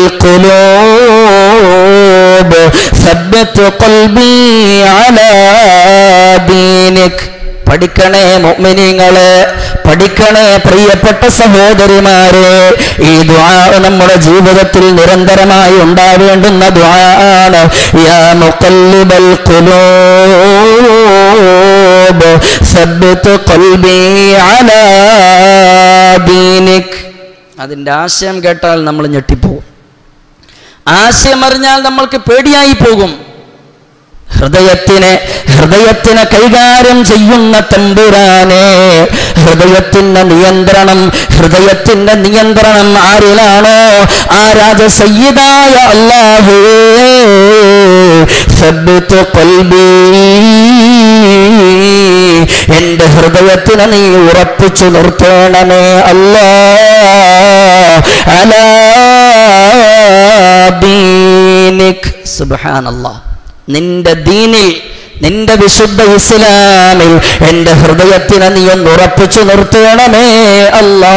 ഖുലൂബ് സബ്ബത്ത് ഖൽബി അലാ ദീനിക് പഠിക്കണേ മുഅ്മിനീങ്ങളെ പഠിക്കണേ പ്രിയപ്പെട്ട സഹോദരിമാരെ ഈ ദ്വാ നമ്മുടെ ജീവിതത്തിൽ നിരന്തരമായി ഉണ്ടാവേണ്ടുന്ന ദ്വാണ് യാ മുഖല്ലിബൽ ഖുലൂബ് സബ്ബത്ത് ഖൽബി അലാ ദീനിക് അതിൻ്റെ ആശയം കേട്ടാൽ നമ്മൾ ഞെട്ടിപ്പോകും ആശയം അറിഞ്ഞാൽ നമ്മൾക്ക് പേടിയായി പോകും ഹൃദയത്തിനെ ഹൃദയത്തിനെ കൈകാര്യം ചെയ്യുന്ന തമ്പുരാനെ ഹൃദയത്തിന്റെ നിയന്ത്രണം ഹൃദയത്തിന്റെ നിയന്ത്രണം ആരിലാണോ ആ രാജസയ്യിദായ അല്ലാഹുവേ സബ്ബത്ത് ഖൽബി എന്റെ ഹൃദയത്തിനെ നീ ഉറപ്പിച്ചു നിർത്തണമേ അല്ലാ അലാ ദീനിക് സുബ്ഹാനല്ലാഹ് നിന്റെ ദീനിൽ നിന്റെ വിശുദ്ധ ഇസ്ലാമിൽ എന്റെ ഹൃദയത്തിനെ നീ ഒന്ന് ഉറപ്പിച്ചു നിർത്തണമേ അല്ലാ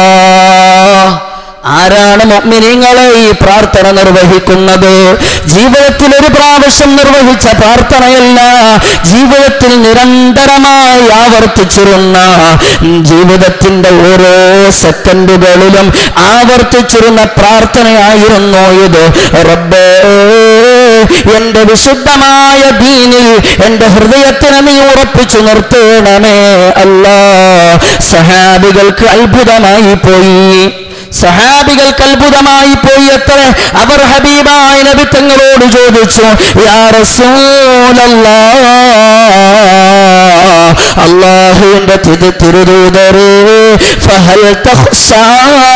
ആരാണ് മുഅ്മിനീങ്ങളെ ഈ പ്രാർത്ഥന നിർവഹിക്കുന്നത് ജീവിതത്തിൽ ഒരു പ്രാവശ്യം നിർവഹിച്ച പ്രാർത്ഥനയല്ല ജീവിതത്തിൽ നിരന്തരമായി ആവർത്തിച്ചിരുന്ന ജീവിതത്തിന്റെ ഓരോ സെക്കൻഡുകളിലും ആവർത്തിച്ചിരുന്ന പ്രാർത്ഥനയായിരുന്നു ഇത് റബ്ബേ എന്റെ വിശുദ്ധമായ ദീനിൽ എന്റെ ഹൃദയത്തിനെ നീ ഉറപ്പിച്ചു നിർത്തണമേ അല്ലാ സഹാബികൾക്ക് അത്ഭുതമായി പോയി സഹാബികൾക്ക് അത്ഭുതമായി പോയി എത്ര അവർ ഹബീബായ നബി തങ്ങളോട് ചോദിച്ചു യാ റസൂലല്ലാ അള്ളാഹുവിന്റെ തിരു തിരുദൂതരേ ഫഹൽ തഖ്ശാ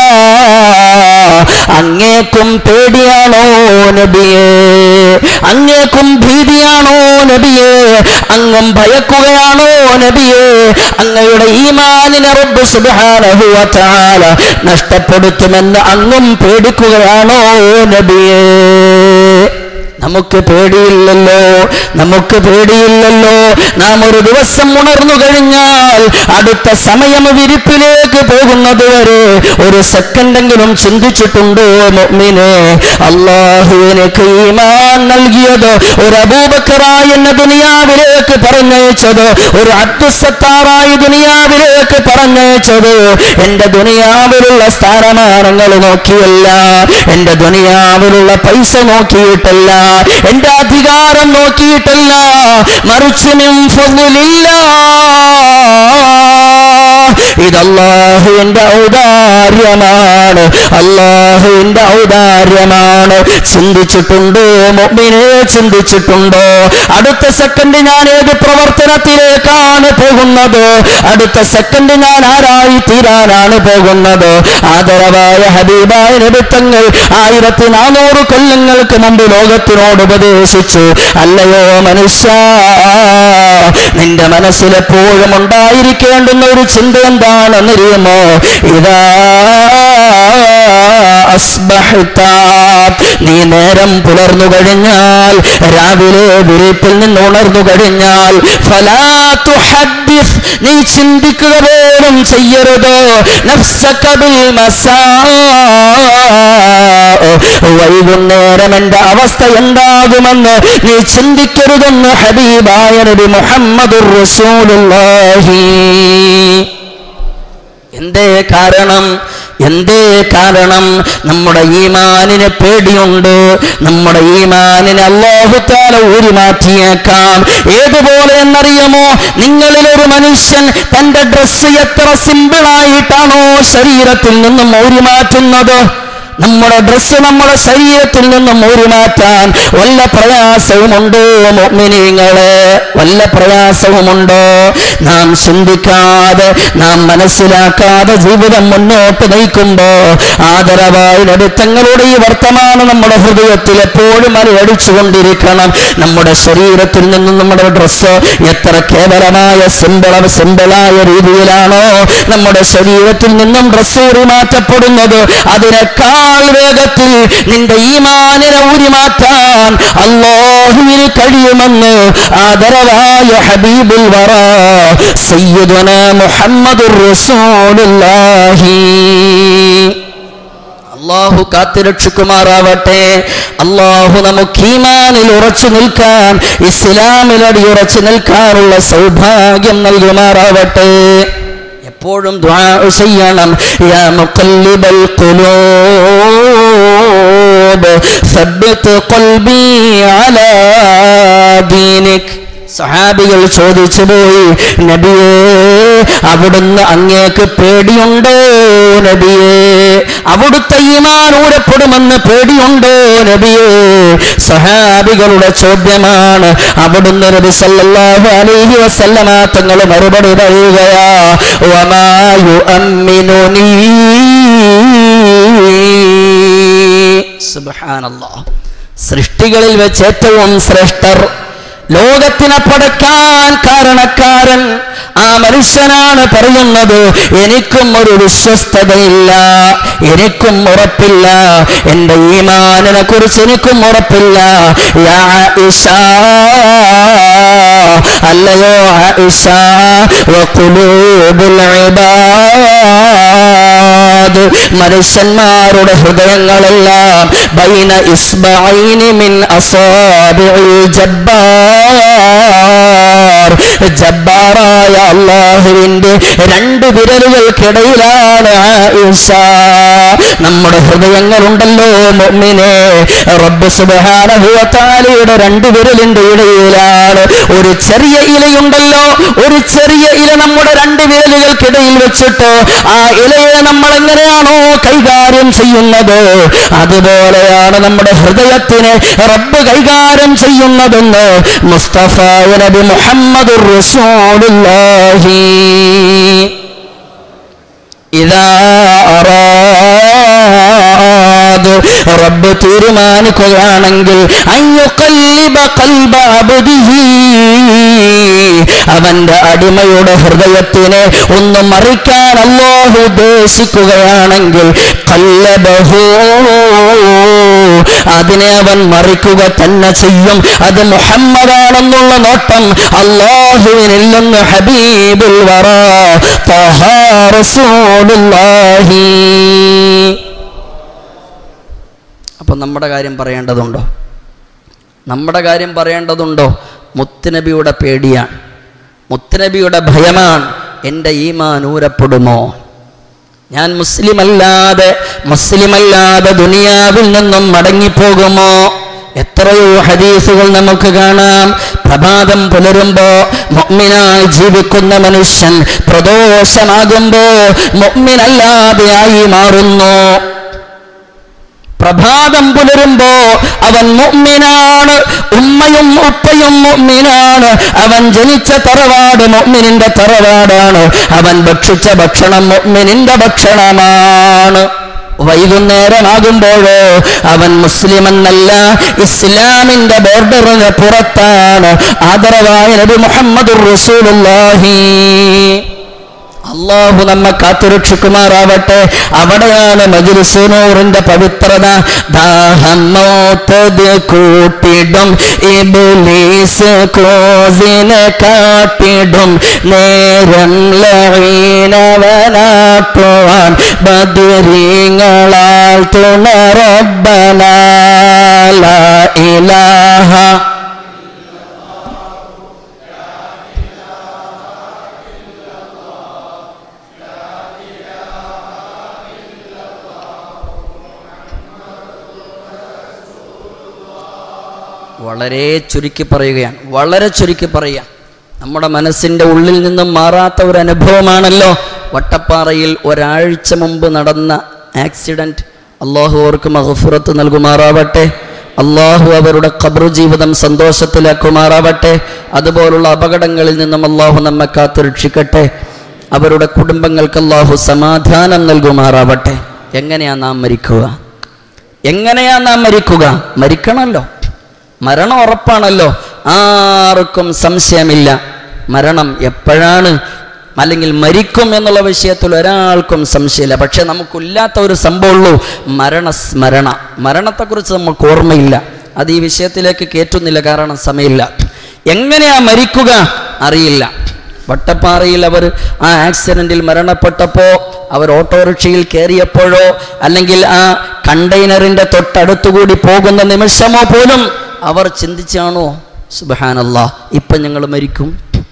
അങ്ങേക്കും പേടിയാണോ നബിയേ അങ്ങേക്കും ഭീതിയാണോ നബിയേ അങ്ങും ഭയക്കുകയാണോ നബിയേ അങ്ങയുടെ ഈമാനിനെ റബ്ബ് സുബ്ഹാനഹു വ തആല നഷ്ടപ്പെടുത്തുമെന്ന് അങ്ങും പേടിക്കുകയാണോ നബിയേ നമുക്ക് പേടിയില്ലല്ലോ നമുക്ക് പേടിയില്ലല്ലോ നാം ഒരു ദിവസം ഉണർന്നു കഴിഞ്ഞാൽ അടുത്ത സമയം വിരിപ്പിലേക്ക് പോകുന്നത് വരെ ഒരു സെക്കൻഡെങ്കിലും ചിന്തിച്ചിട്ടുണ്ടോ മുഅ്മിനെ അള്ളാഹുവിനക്ക് ഈമാൻ നൽകിയത് ഒരു അബൂബക്കറായി എന്ന ദുനിയാവിലേക്ക് പറഞ്ഞയച്ചത് ഒരു അബ്ദുസത്താറായി ദുനിയാവിലേക്ക് പറഞ്ഞയച്ചത് എന്റെ ദുനിയാവിലുള്ള സ്ഥാനമാനങ്ങൾ നോക്കിയല്ല എന്റെ ദുനിയാവിലുള്ള പൈസ നോക്കിയിട്ടല്ല എന്റെ അധികാരം നോക്കിയിട്ടല്ല മറിച്ച് മിൻ ഫضലില്ല ഇതല്ലാഹുവിന്റെ ഔദാര്യമാണ് അള്ളാഹുവിന്റെ ഔദാര്യമാണ് ചിന്തിച്ചിട്ടുണ്ടോ മുമ്പിനെ ചിന്തിച്ചിട്ടുണ്ടോ അടുത്ത സെക്കൻഡ് ഞാൻ ഏത് പ്രവർത്തനത്തിലേക്കാണ് പോകുന്നത് അടുത്ത സെക്കൻഡ് ഞാൻ ആരായി തീരാനാണ് പോകുന്നത് ആദരവായ ഹബീബായ നബിത്തങ്ങൾ ആയിരത്തി നാനൂറ് കൊല്ലങ്ങൾക്ക് മുമ്പ് ലോകത്തിനോട് ഉപദേശിച്ചു അല്ലയോ മനുഷ്യ നിന്റെ മനസ്സിലെപ്പോഴും ഉണ്ടായിരിക്കേണ്ടുന്ന ഒരു ചിന്ത എന്താണെന്നറിയുമോ ഇതാ അസ്ബഹ്ത നീ നേരം പുലർന്നു കഴിഞ്ഞാൽ രാവിലെ വിരിപ്പിൽ നിന്ന് ഉണർന്നു കഴിഞ്ഞാൽ ഫലാ തുഹദ്ദിസ് നീ ചിന്തിക്കുക പോലും ചെയ്യരുത് നഫ്സക ബിൽ മസാ വൈകുന്നേരം എന്റെ അവസ്ഥ എന്താകുമെന്ന് നീ ചിന്തിക്കരുതെന്ന് ഹബീബായ നബി മുഹമ്മദുർ റസൂലുള്ളാഹി എന്തേ കാരണം എന്തേ കാരണം നമ്മുടെ ഈമാനിന് പേടിയുണ്ട് നമ്മുടെ ഈമാനിനെ അള്ളാഹുത്താല ഊരി മാറ്റിയേക്കാം ഏതുപോലെ എന്നറിയുമോ നിങ്ങളിൽ ഒരു മനുഷ്യൻ തന്റെ ഡ്രസ്സ് എത്ര സിമ്പിളായിട്ടാണോ ശരീരത്തിൽ നിന്നും ഊരി മാറ്റുന്നത് നമ്മുടെ ഡ്രസ്സ് നമ്മുടെ ശരീരത്തിൽ നിന്നും ഊരി മാറ്റാൻ വല്ല പ്രയാസവുമുണ്ടോ മോമിനിങ്ങളെ വല്ല പ്രയാസവുമുണ്ടോ നാം ചിന്തിക്കാതെ നാം മനസ്സിലാക്കാതെ ജീവിതം മുന്നോട്ട് നയിക്കുമ്പോ ആദരവായി നടുത്തങ്ങളുടെ ഈ വർത്തമാനം നമ്മുടെ ഹൃദയത്തിൽ എപ്പോഴും അലയടിച്ചുകൊണ്ടിരിക്കണം നമ്മുടെ ശരീരത്തിൽ നിന്നും നമ്മുടെ ഡ്രസ്സ് എത്ര കേവലമായ സിമ്പിള സിമ്പിളായ രീതിയിലാണോ നമ്മുടെ ശരീരത്തിൽ നിന്നും ഡ്രസ്സ് ഊരി മാറ്റപ്പെടുന്നത് അതിനേക്കാൾ വേഗത്തിൽ നിന്റെ ഈമാനിനെ ഊരി മാറ്റാൻ അള്ളാഹുവിന് കഴിയുമെന്ന് ആദരവായ ഹബീബുൽ വറ സയ്യിദുന മുഹമ്മദുർ റസൂലുള്ളാഹി അള്ളാഹു കാത്തുരക്ഷിക്കുമാറാവട്ടെ അള്ളാഹു നമുക്ക് ഈമാനിൽ ഉറച്ചു നിൽക്കാൻ ഇസ്ലാമിൽ അടിയുറച്ചു നിൽക്കാനുള്ള സൗഭാഗ്യം നൽകുമാറാവട്ടെ എപ്പോഴും ദ്വാ ചെയ്യണം യാ മുഖല്ലിബൽ ഖുലൂബ് സബ്ബിത് ഖൽബി അലാ ദീനിക് സഹാബികൾ ചോദിച്ചു പോയി നബിയേ അവിടുന്ന് അങ്ങേക്ക് പേടിയുണ്ടോ നബിയേ അവിടുത്തെ ഈമാൻ ഊരപ്പെടുമെന്ന് പേടിയുണ്ടോ നബിയേ സഹാബികളുടെ ചോദ്യമാണ് അവിടുന്ന് നബി സല്ലല്ലാഹു അലൈഹി വസല്ലമ തങ്ങൾ മറുപടി പറയുകയാ വമായു അമ്മിനുനീ സുബ്ഹാനല്ലാഹ് സൃഷ്ടികളിൽ വെച്ച് ഏറ്റവും ശ്രേഷ്ഠർ ലോകത്തിനെ പടക്കാൻ കാരണക്കാരൻ ആ മനുഷ്യനാണ് പറയുന്നത് എനിക്കും ഒരു വിശ്വസ്തതയില്ല എനിക്കും ഉറപ്പില്ല എൻ്റെ ഈമാനിനെ കുറിച്ച് എനിക്കും ഉറപ്പില്ല യാ ഇഷ അല്ലയോ ഇഷ വഖുലൂബുൽ ഇബാദ് മനുഷ്യന്മാരുടെ ഹൃദയങ്ങളെല്ലാം ബൈന ഇസ്ബഈനി മിൻ അസാബിഇൽ ജബ്ബാർ ജബ്ബാറായ അള്ളാഹുവിന്റെ രണ്ട് വിരലുകൾക്കിടയിലാണ് ആയിഷ നമ്മുടെ ഹൃദയങ്ങളുണ്ടല്ലോ മുഅ്മിനെ റബ്ബ് സുബ്ഹാനഹു വ തആലയുടെ രണ്ട് വിരലിന്റെ ഇടയിലാണ് ഒരു ചെറിയ ഇലയുണ്ടല്ലോ ഒരു ചെറിയ ഇല നമ്മുടെ രണ്ട് വിരലുകൾക്കിടയിൽ വെച്ചിട്ട് ആ ഇലയെ നമ്മൾ എങ്ങനെയാണോ കൈകാര്യം ചെയ്യുന്നത് അതുപോലെയാണ് നമ്മുടെ ഹൃദയത്തിനെ റബ്ബ് കൈകാര്യം ചെയ്യുന്നതെന്ന് മുസ്തഫ നബി മുഹമ്മദ് മുഹമ്മദുർ റസൂലുള്ളാഹി ഇതാ അറാദ് റബ്ബ് തീരുമാനിക്കുകയാണെങ്കിൽ അയ്യുഖല്ലിബ ഖൽബ അബ്ദിഹി അവന്റെ അടിമയുടെ ഹൃദയത്തിനെ ഒന്ന് മറിക്കാൻ അല്ലാഹു ഉദ്ദേശിക്കുകയാണെങ്കിൽ കല്ലബഹു അതിനെ അവൻ മറിക്കുക തന്നെ ചെയ്യും അത് മുഹമ്മദാണെന്നുള്ള നോട്ടം അള്ളാഹുവിനില്ലെന്ന് ഹബീബുൽ വറ ത്വഹ റസൂലുള്ളാഹി അപ്പം നമ്മുടെ കാര്യം പറയേണ്ടതുണ്ടോ നമ്മുടെ കാര്യം പറയേണ്ടതുണ്ടോ മുത്തുനബിയുടെ പേടിയാണ് മുത്തുനബിയുടെ ഭയമാണ് എൻ്റെ ഈമാൻ ഊരപ്പെടുമോ ഞാൻ മുസ്ലിം അല്ലാതെ മുസ്ലിം അല്ലാതെ ദുനിയാവിൽ നിന്നും മടങ്ങിപ്പോകുമോ എത്രയോ ഹദീസുകൾ നമുക്ക് കാണാം പ്രഭാതം പുലരുമ്പോ മുഅ്മിനായി ജീവിക്കുന്ന മനുഷ്യൻ പ്രദോഷമാകുമ്പോ മുഅ്മിനല്ലാതെയായി മാറുന്നു പ്രഭാതം പുലരുമ്പോ അവൻ മുഅ്മിനാണ് ഉമ്മയും ഉപ്പയും മുഅ്മിനാണ് അവൻ ജനിച്ച തറവാട് മുഅ്മിനിന്റെ തറവാടാണ് അവൻ ഭക്ഷിച്ച ഭക്ഷണം മുഅ്മിനിന്റെ ഭക്ഷണമാണ് വൈകുന്നേരമാകുമ്പോഴോ അവൻ മുസ്ലിം എന്നല്ല ഇസ്ലാമിന്റെ ബോർഡറിന് പുറത്താണ് ആദരവായ നബി മുഹമ്മദ് റസൂലുള്ളാഹി അള്ളാഹു നമ്മെ കാത്തുരക്ഷിക്കുമാറാവട്ടെ അവിടെയാണ് മജിൽസുനൂറിന്റെ പവിത്രത ദാഹം മൗത്തത് കൂട്ടിടും ഇബ്ലീസ് കോസിനെ കാട്ടിടും നേരം ലവീനവനാട്ടുവാൻ ബദരീങ്ങളാൽ തുണറബന ലാ ഇലാഹ വളരെ ചുരുക്കി പറയുകയാണ് വളരെ ചുരുക്കി പറയുക നമ്മുടെ മനസ്സിൻ്റെ ഉള്ളിൽ നിന്നും മാറാത്ത ഒരു അനുഭവമാണല്ലോ വട്ടപ്പാറയിൽ ഒരാഴ്ച മുമ്പ് നടന്ന ആക്സിഡൻറ്റ് അള്ളാഹു അവർക്ക് മഹഫുറത്ത് നൽകുമാറാവട്ടെ അള്ളാഹു അവരുടെ ഖബർ ജീവിതം സന്തോഷത്തിലാക്കുമാറാവട്ടെ അതുപോലുള്ള അപകടങ്ങളിൽ നിന്നും അള്ളാഹു നമ്മെ കാത്തുരക്ഷിക്കട്ടെ അവരുടെ കുടുംബങ്ങൾക്ക് അള്ളാഹു സമാധാനം നൽകുമാറാവട്ടെ എങ്ങനെയാ നാം മരിക്കുക എങ്ങനെയാ നാം മരിക്കുക മരിക്കണമല്ലോ മരണം ഉറപ്പാണല്ലോ ആർക്കും സംശയമില്ല മരണം എപ്പോഴാണ് അല്ലെങ്കിൽ മരിക്കും എന്നുള്ള വിഷയത്തിൽ ഒരാൾക്കും സംശയമില്ല പക്ഷെ നമുക്കില്ലാത്ത ഒരു സംഭവമുള്ളൂ മരണസ്മരണ മരണത്തെക്കുറിച്ച് നമുക്ക് ഓർമ്മയില്ല അത് ഈ വിഷയത്തിലേക്ക് കയറ്റുന്നില്ല കാരണം സമയമില്ല എങ്ങനെയാ മരിക്കുക അറിയില്ല വട്ടപ്പാറയിൽ അവർ ആ ആക്സിഡൻറ്റിൽ മരണപ്പെട്ടപ്പോൾ അവർ ഓട്ടോറിക്ഷയിൽ കയറിയപ്പോഴോ അല്ലെങ്കിൽ ആ കണ്ടെയ്നറിൻ്റെ തൊട്ടടുത്തുകൂടി പോകുന്ന നിമിഷമോ പോലും അവർ ചിന്തിച്ചാണോ സുബഹാനല്ലാ ഇപ്പം ഞങ്ങൾ മരിക്കും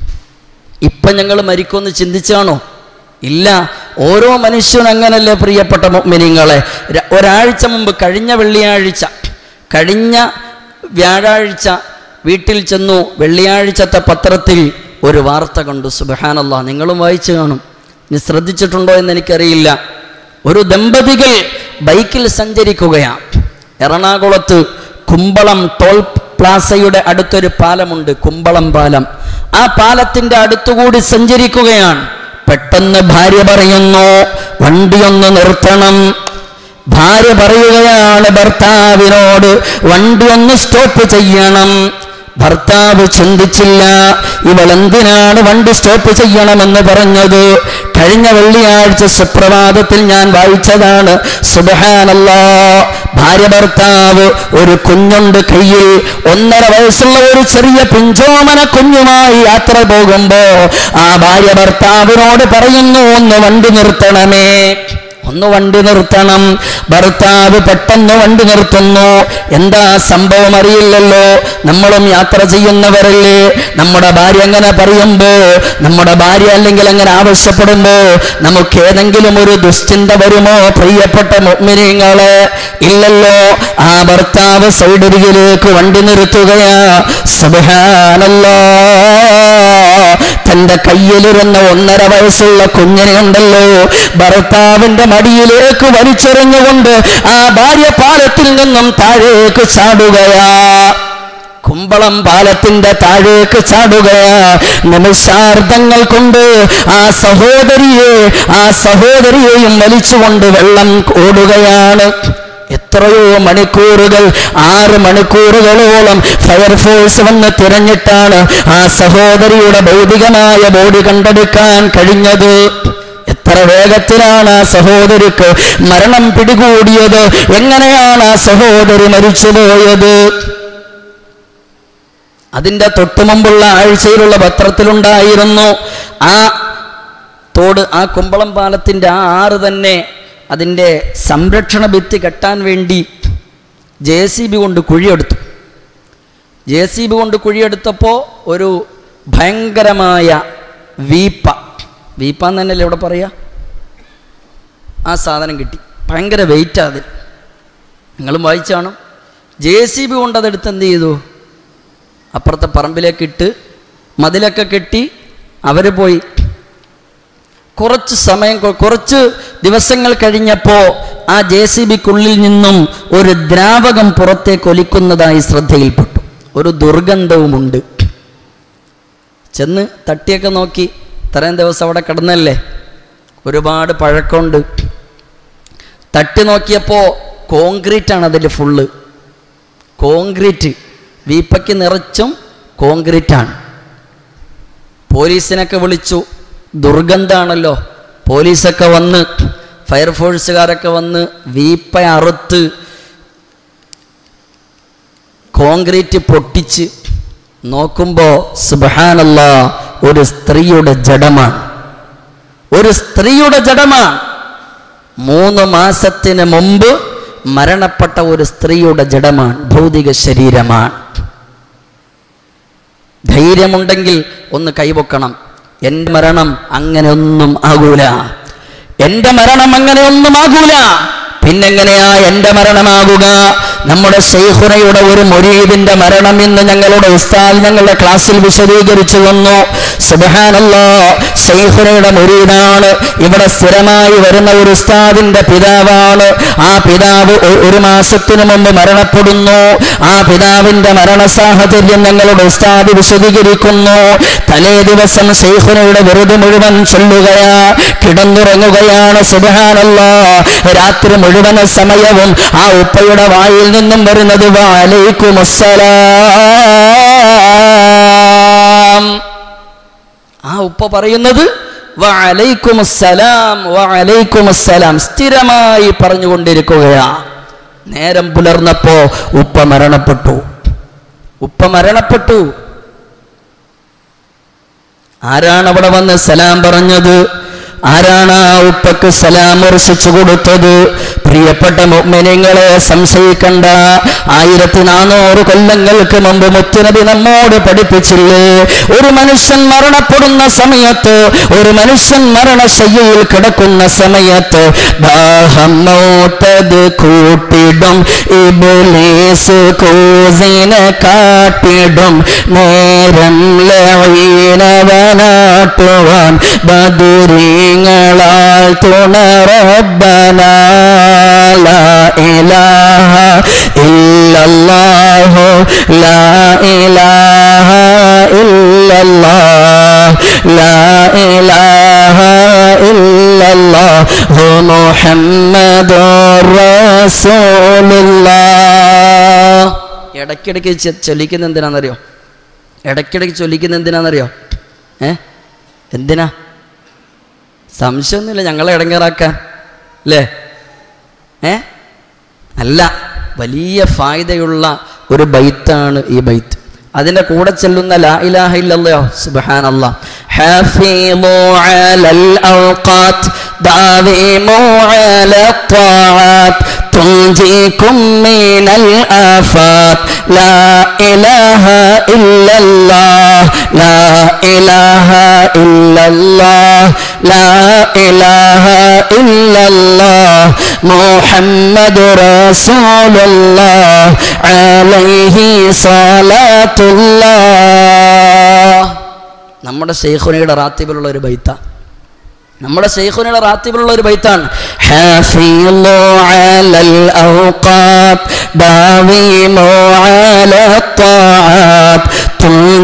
ഇപ്പം ഞങ്ങൾ മരിക്കുമെന്ന് ചിന്തിച്ചാണോ ഇല്ല ഓരോ മനുഷ്യനും അങ്ങനല്ലേ പ്രിയപ്പെട്ട മിനിങ്ങളെ ഒരാഴ്ച മുമ്പ് കഴിഞ്ഞ വെള്ളിയാഴ്ച കഴിഞ്ഞ വ്യാഴാഴ്ച വീട്ടിൽ ചെന്നു വെള്ളിയാഴ്ചത്തെ പത്രത്തിൽ ഒരു വാർത്ത കണ്ടു സുബഹാനല്ലാ നിങ്ങളും വായിച്ചു കാണും ഇനി ശ്രദ്ധിച്ചിട്ടുണ്ടോ എന്ന് എനിക്കറിയില്ല ഒരു ദമ്പതികൾ ബൈക്കിൽ സഞ്ചരിക്കുകയാണ് എറണാകുളത്ത് കുമ്പളം ടോൾ പ്ലാസയുടെ അടുത്തൊരു പാലമുണ്ട് കുമ്പളം പാലം ആ പാലത്തിന്റെ അടുത്തുകൂടി സഞ്ചരിക്കുകയാണ് പെട്ടെന്ന് ഭാര്യ പറയുന്നു വണ്ടിയൊന്ന് നിർത്തണം ഭാര്യ പറയുകയാണ് ഭർത്താവിനോട് വണ്ടി ഒന്ന് സ്റ്റോപ്പ് ചെയ്യണം ഭർത്താവ് ചിന്തിച്ചില്ല ഇവൾ എന്തിനാണ് വണ്ടി സ്റ്റോപ്പ് ചെയ്യണമെന്ന് പറഞ്ഞത് കഴിഞ്ഞ വെള്ളിയാഴ്ച സുപ്രഭാതത്തിൽ ഞാൻ വായിച്ചതാണ് സുബഹാനല്ലാ ഭാര്യ ഭർത്താവ് ഒരു കുഞ്ഞുണ്ട് കയ്യിൽ ഒന്നര വയസ്സുള്ള ഒരു ചെറിയ പിഞ്ചോമന കുഞ്ഞുമായി യാത്ര പോകുമ്പോ ആ ഭാര്യ ഭർത്താവിനോട് പറയുന്നു ഒന്ന് വണ്ടി നിർത്തണമേ ഒന്ന് വണ്ടി നിർത്തണം ഭർത്താവ് പെട്ടെന്ന് വണ്ടി നിർത്തുന്നു എന്താ സംഭവം അറിയില്ലല്ലോ നമ്മളും യാത്ര ചെയ്യുന്നവരല്ലേ നമ്മുടെ ഭാര്യ അങ്ങനെ പറയുമ്പോ നമ്മുടെ ഭാര്യ അല്ലെങ്കിൽ അങ്ങനെ ആവശ്യപ്പെടുമ്പോ നമുക്ക് ഏതെങ്കിലും ഒരു ദുശ്ചിന്ത വരുമോ പ്രിയപ്പെട്ട മുഗ്മിനിങ്ങളെ ഇല്ലല്ലോ ആ ഭർത്താവ് സൈഡരികിലേക്ക് വണ്ടി നിർത്തുകയാ സുബഹാനല്ലോ തന്റെ കയ്യിലിരുന്ന ഒന്നര വയസ്സുള്ള കുഞ്ഞിനെ ഉണ്ടല്ലോ ഭർത്താവിന്റെ മടിയിലേക്ക് വലിച്ചെറിഞ്ഞുകൊണ്ട് ആ ഭാര്യ പാലത്തിൽ നിന്നും താഴേക്ക് ചാടുകയാ കുമ്പള കുമ്പളം പാലത്തിന്റെ താഴേക്ക് ചാടുകയാ നിമിഷാർദ്ധങ്ങൾ കൊണ്ട് ആ സഹോദരിയെ ആ സഹോദരിയെയും വലിച്ചുകൊണ്ട് വെള്ളം ഓടുകയാണ് എത്രയോ മണിക്കൂറുകൾ ആറ് മണിക്കൂറുകളോളം ഫയർഫോഴ്സ് വന്ന് തിരഞ്ഞിട്ടാണ് ആ സഹോദരിയുടെ ഭൗതികമായ ബോഡി കണ്ടെടുക്കാൻ കഴിഞ്ഞത് എത്ര വേഗത്തിലാണ് ആ സഹോദരിക്ക് മരണം പിടികൂടിയത് എങ്ങനെയാണ് ആ സഹോദരി മരിച്ചുപോയത് അതിൻ്റെ തൊട്ടുമുമ്പുള്ള ആഴ്ചയിലുള്ള പത്രത്തിലുണ്ടായിരുന്നു ആ തോട് ആ കുമ്പളം പാലത്തിൻ്റെ ആ ആറ് തന്നെ അതിൻ്റെ സംരക്ഷണ ഭിത്തി കെട്ടാൻ വേണ്ടി ജെ സി ബി കൊണ്ട് കുഴിയെടുത്തു ജെ സി ബി കൊണ്ട് കുഴിയെടുത്തപ്പോൾ ഒരു ഭയങ്കരമായ വീപ്പ വീപ്പ എന്ന് തന്നെയല്ലേ ഇവിടെ പറയുക ആ സാധനം കിട്ടി ഭയങ്കര വെയിറ്റ് അതിൽ നിങ്ങളും വായിച്ചാണോ ജെ സി ബി കൊണ്ട് അതെടുത്ത് എന്ത് ചെയ്തു അപ്പുറത്തെ പറമ്പിലേക്ക് ഇട്ട് മതിലൊക്കെ കെട്ടി അവർ പോയി കുറച്ച് സമയം കൊ- കുറച്ച് ദിവസങ്ങൾ കഴിഞ്ഞപ്പോൾ ആ ജെ സി ബിക്കുള്ളിൽ നിന്നും ഒരു ദ്രാവകം പുറത്തേക്ക് ഒലിക്കുന്നതായി ശ്രദ്ധയിൽപ്പെട്ടു ഒരു ദുർഗന്ധവുമുണ്ട് ചെന്ന് തട്ടിയൊക്കെ നോക്കി ഇത്രയും ദിവസം അവിടെ കിടന്നല്ലേ ഒരുപാട് പഴക്കമുണ്ട് തട്ടി നോക്കിയപ്പോൾ കോൺക്രീറ്റ് ആണ് അതിൽ ഫുള്ള് കോൺക്രീറ്റ് വീപ്പയ്ക്ക് നിറച്ചും കോൺക്രീറ്റ് ആണ് പോലീസിനൊക്കെ വിളിച്ചു ദുർഗന്ധാണല്ലോ പോലീസൊക്കെ വന്ന് ഫയർഫോഴ്സുകാരൊക്കെ വന്ന് വീപ്പ അറുത്ത് കോൺക്രീറ്റ് പൊട്ടിച്ച് നോക്കുമ്പോൾ സുബഹാനല്ല ഒരു സ്ത്രീയുടെ ജഡമാണ് ഒരു സ്ത്രീയുടെ ജഡമാണ് മൂന്ന് മാസത്തിന് മുമ്പ് മരണപ്പെട്ട ഒരു സ്ത്രീയുടെ ജഡമാണ് ഭൗതിക ശരീരമാണ് ധൈര്യമുണ്ടെങ്കിൽ ഒന്ന് കൈവക്കണം എൻ്റെ മരണം അങ്ങനെ ഒന്നും ആകൂല എൻ്റെ മരണം അങ്ങനെ ഒന്നും ആകൂല പിന്നെങ്ങനെയാ എൻ്റെ മരണമാകുക നമ്മുടെ ഷെയ്ഖുനയുടെ ഒരു മൊരീദിന്റെ മരണം ഇന്ന് ഞങ്ങളുടെ ഉസ്താദ് ഞങ്ങളുടെ ക്ലാസ്സിൽ വിശദീകരിച്ചു വന്നു സുബഹാനല്ലോ ഷെയ്ഖുനയുടെ മൊരീദാണ് ഇവിടെ സ്ഥിരമായി വരുന്ന ഒരു ഉസ്താദിന്റെ പിതാവാണ് ആ പിതാവ് ഒ- ഒരു മാസത്തിനു മുമ്പ് മരണപ്പെടുന്നു ആ പിതാവിന്റെ മരണ സാഹചര്യം ഞങ്ങളുടെ ഉസ്താദ് വിശദീകരിക്കുന്നു തലേ ദിവസം ഷെയ്ഖുനയുടെ വെറുതെ മുഴുവൻ ചൊല്ലുകയാ കിടന്നുറങ്ങുകയാണ് സുബഹാനല്ലോ രാത്രി മുഴുവൻ സമയവും ആ ഉപ്പയുടെ വായിൽ നിന്നും വരുന്നത് വാലൈക്കും ആ ഉപ്പ പറയുന്നത് വഅലൈക്കും അസ്സലാം വഅലൈക്കും അസ്സലാം സ്ഥിരമായി പറഞ്ഞുകൊണ്ടിരിക്കുകയാ നേരം പുലർന്നപ്പോ ഉപ്പ മരണപ്പെട്ടു ഉപ്പ മരണപ്പെട്ടു ആരാണ് അവിടെ വന്ന് സലാം പറഞ്ഞത് ആരാണ് ആ ഉപ്പക്ക് സലാം വർഷിച്ചു കൊടുത്തത് പ്രിയപ്പെട്ട മുഅ്മിനീങ്ങളെ സംശയിക്കണ്ട ആയിരത്തി നാനൂറ് കൊല്ലങ്ങൾക്ക് മുമ്പ് മുത്തുനബി നമ്മോട് പഠിപ്പിച്ചില്ലേ ഒരു മനുഷ്യൻ മരണപ്പെടുന്ന സമയത്ത് ഒരു മനുഷ്യൻ മരണശയ്യയിൽ കിടക്കുന്ന സമയത്ത് ദാഹം നോട്ടത് കൂട്ടിടും ഇബ്ലീസ് കൂസിനെ കാട്ടിടും നേരം ലവീനവനാട്ടുവാൻ ബദുരീങ്ങളാൽ തുണറബന ലാ ഇലാഹ ഇല്ലല്ലാഹു ലാ ഇലാഹ ഇല്ലല്ലാഹ് ലാ ഇലാഹ ഇല്ലല്ലാഹു മുഹമ്മദുർ റസൂലുള്ളാഹ് ഇടയ്ക്കിടയ്ക്ക് ചെ- ചൊല്ലിക്കുന്ന എന്തിനാണെന്നറിയോ ഇടയ്ക്കിടയ്ക്ക് ചൊല്ലിക്കുന്ന എന്തിനാണെന്നറിയോ ഏ എന്തിനാ സംശയമൊന്നുമില്ല ഞങ്ങളെ ഇടങ്ങേറാക്കാൻ അല്ലേ ഏ അല്ല വലിയ ഫായ്ദയുള്ള ഒരു ബൈത്താണ് ഈ ബൈത്ത് അതിൻ്റെ കൂടെ ചെല്ലുന്ന ലാ ഇലാഹ ഇല്ലല്ലോ സുബ്ഹാനല്ലാ حافظوا على الأوقات داوموا على الطاعات تنجيكم من الآفات لا إله إلا الله لا إله إلا الله لا إله إلا الله محمد رسول الله عليه صلاة الله നമ്മുടെ ഷെയ്ഖുനയുടെ റാത്തിബിലുള്ള ഒരു ബൈത്ത നമ്മുടെ ഷെയ്ഖുനയുടെ റാത്തിബിലുള്ള ഒരു ബൈത്താണ് حافظوا على الأوقات داوموا على الطاعات